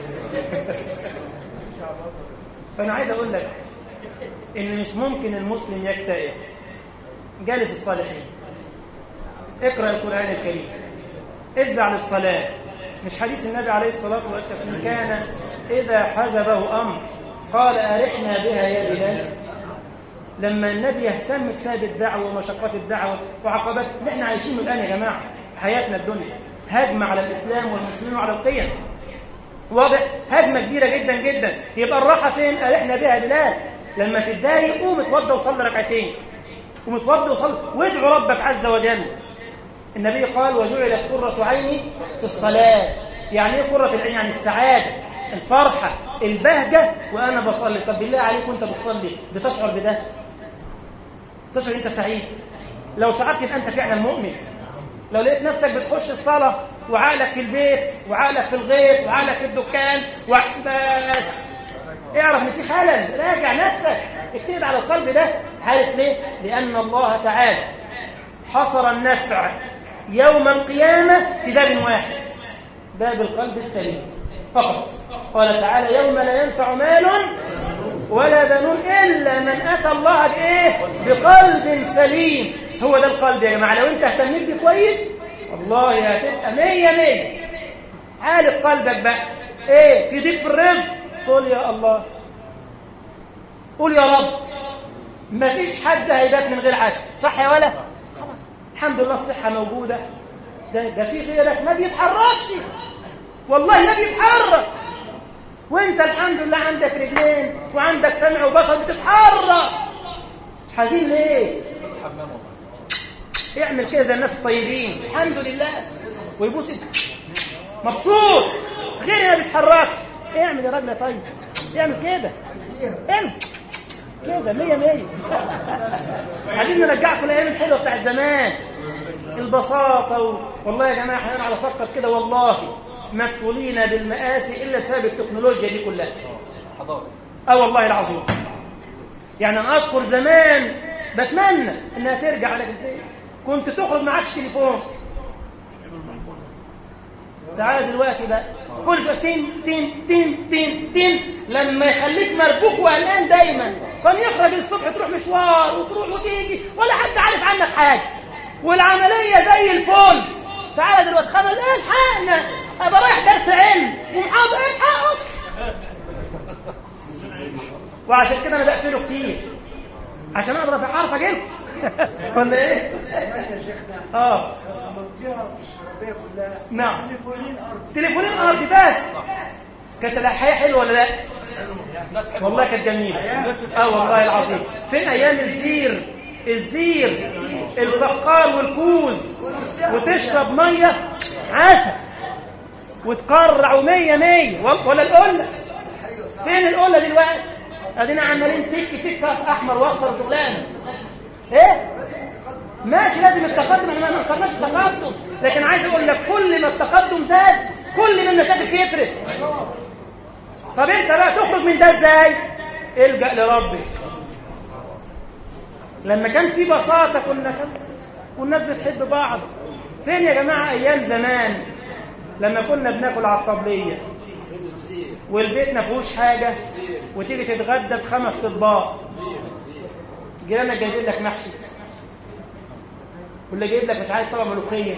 فأنا عايز أقول لك إن مش ممكن المسلم يكتئب جالس الصالحين اقرأ القرآن الكريم افزع للصلاة مش حديث النبي عليه الصلاة والسلام كان إذا حزبه أمر قال أرحنا بها يا بلال لما النبي يهتم بسبب الدعوة ومشقات الدعوة وعقبات اللي احنا عايشينه الآن يا جماعة في حياتنا الدنيا هجمة على الإسلام والمسلمين وعلى القيم واضح هجمة كبيرة جدا جدا يبقى الراحة فين أرحنا بها بلال لما تتضايق قوم اتوضى وصلي ركعتين قوم اتوضى وصلي وادعو ربك عز وجل النبي قال وجعلت قرة عيني في الصلاة يعني ايه قرة العين يعني السعادة الفرحة البهجة وأنا بصلي طب بالله عليك وأنت بتصلي بتشعر بده تشعر أنت سعيد لو شعرت يبقى أنت فعلا مؤمن لو لقيت نفسك بتخش الصلاة وعقلك في البيت وعقلك في الغيط وعقلك في الدكان وع- بس اعرف ان في خلل راجع نفسك اكتب على القلب ده عارف ليه لان الله تعالى حصر النفع يوم القيامة في باب واحد باب القلب السليم فقط قال تعالى يوم لا ينفع مال ولا بنون إلا من أتى الله بإيه؟ بقلب سليم هو ده القلب يا جماعة لو أنت اهتميت بيه كويس والله هتبقى مية مية عالج قلبك بقى إيه في ضيق في الرزق قول يا الله قول يا رب مفيش حد هيبات من غير عشاء صح يا ولا خلاص الحمد لله الصحة موجودة ده, ده في غيرك ما بيتحركش والله ما بيتحرك وانت الحمد لله عندك رجلين وعندك سمع وبصر بتتحرك حزين ليه اعمل كده زي الناس الطيبين الحمد لله ويبوس ايدك. مبسوط غيري ما بيتحركش اعمل يا راجل يا طيب اعمل كده اعمل كده مية مية عايزين نرجعكم الايام الحلوه بتاع زمان البساطه و... والله يا جماعه احنا على فكر كده والله ما ابتلينا بالمآسي الا بسبب التكنولوجيا دي كلها اه والله العظيم يعني انا اذكر زمان بتمنى انها ترجع لك البيت كنت تخرج معكش تليفون تعال دلوقتي بقى كل شويه تين تين تين تين تين لما يخليك مربوك وقلقان دايما كان يخرج الصبح تروح مشوار وتروح وتيجي ولا حد عارف عنك حاجه والعمليه زي الفل تعالى دلوقتي خمس ايه الحقنا ابقى رايح درس علم ومحاضر ايه الحقك وعشان كده انا بقفله كتير عشان اقدر اعرف اجيلكم ولا ايه؟ زمان يا شيخنا اه المنطقه الشرابيه كلها نعم. تليفونين ارضي تليفونين ارضي بس كانت الحياه حلوه ولا لا؟ والله كانت جميله اه والله العظيم فين ايام الزير الزير الفخار والكوز وتشرب ميه عسل وتقرع ومية مية ولا ولا القلة فين القلة دلوقتي ادينا عمالين تك تك كاس احمر واصفر وشغلانه ايه ماشي لازم التقدم احنا ما ننكرناش التقدم لكن عايز اقول لك كل ما التقدم زاد كل ما المشاكل كترت طب انت بقى تخرج من ده ازاي الجا لربك لما كان في بساطه كنا كان والناس بتحب بعض فين يا جماعه ايام زمان لما كنا بناكل على الطبليه والبيت ما فيهوش حاجه وتيجي تتغدى بخمس اطباق جيرانك جايبين لك محشي واللي جايب لك مش عارف طبق ملوخيه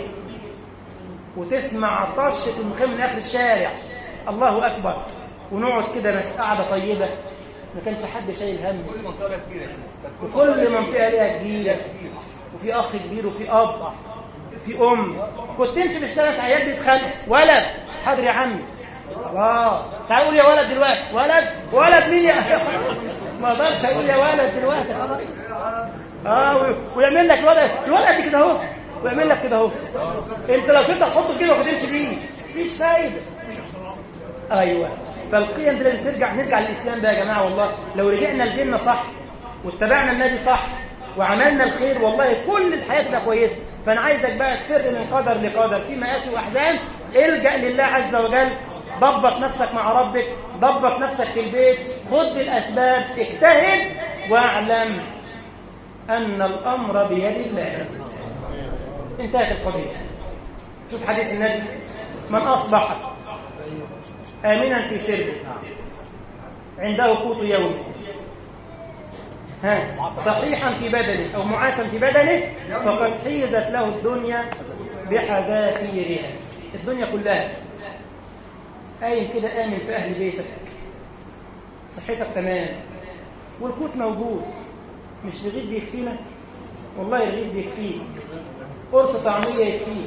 وتسمع طشه الملوخيه من اخر الشارع الله اكبر ونقعد كده بس قعده طيبه ما كانش حد شايل هم وكل منطقه ليها كبيره وفي اخ كبير وفي اب في ام كنت تمشي في الشارع عيال بيتخانقوا ولد حاضر يا عمي خلاص تعال قول يا ولد دلوقتي ولد ولد مين يا اخي ما اقدرش اقول يا ولد دلوقتي خلاص اه و- ويعمل لك الولد الولد قد كده اهو ويعمل لك كده اهو انت لو شفت تحطه كده وهتمشي بيه مفيش فايده ايوه فالقيم دي لازم ترجع نرجع للاسلام بقى يا جماعه والله لو رجعنا لديننا صح واتبعنا النبي صح وعملنا الخير والله كل الحياه تبقى كويسه فانا عايزك بقى تفر من قدر لقدر في مآسي واحزان الجا لله عز وجل ضبط نفسك مع ربك ضبط نفسك في البيت خد بالاسباب اجتهد واعلم ان الامر بيد الله انتهت القضيه شوف حديث النبي من اصبح آمنا في سربه عنده قوت يوم ها صحيحا في بدنه أو معافا في بدنه فقد حيزت له الدنيا بحذافيرها الدنيا كلها قايم كده آمن في أهل بيتك صحتك تمام والقوت موجود مش رغيف بيكفينا والله الرغيف بيكفيك قرص طعمية يكفيك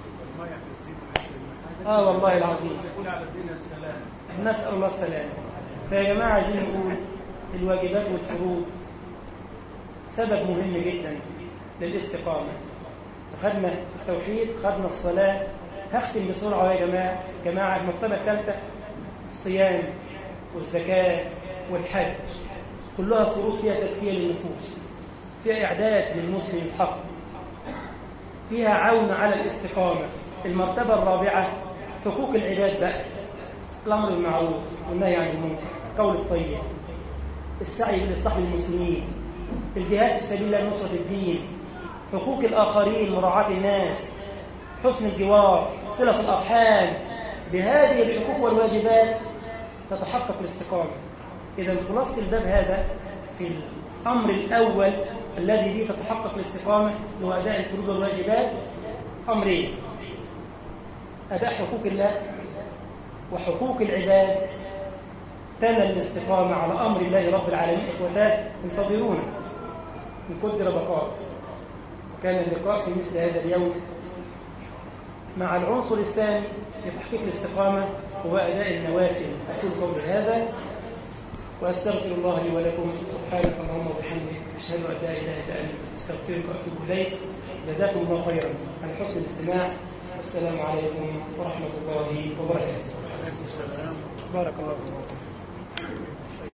اه والله العظيم نسأل الله السلامة فيا جماعة عايزين نقول الواجبات والفروض سبب مهم جدا للاستقامة خدنا التوحيد خدنا الصلاة هختم بسرعة يا جماعة جماعة المرتبة الثالثة الصيام والزكاة والحج كلها فروض فيها تزكية للنفوس فيها إعداد للمسلم الحق فيها عون على الاستقامة المرتبة الرابعة حقوق العباد بقى الأمر بالمعروف والنهي عن المنكر القول الطيب السعي بالإصلاح للمسلمين الجهاد في سبيل الله نصرة الدين حقوق الآخرين مراعاة الناس حسن الجوار صلة الأرحام بهذه الحقوق والواجبات تتحقق الاستقامة إذا خلاصة الباب هذا في الأمر الأول الذي به تتحقق الاستقامة هو أداء الفروض والواجبات أمرين أداء حقوق الله وحقوق العباد تنال الاستقامة على أمر الله رب العالمين إخوتات انتظرونا من قدر بقاء وكان اللقاء في مثل هذا اليوم مع العنصر الثاني في تحقيق الاستقامة هو أداء النوافل أقول قولي هذا وأستغفر الله لي ولكم سبحانك اللهم وبحمدك أشهد أن لا إله إلا أنت أستغفرك وأتوب إليك جزاكم الله خيرا على حسن الاستماع والسلام عليكم ورحمة الله وبركاته بارك الله فيكم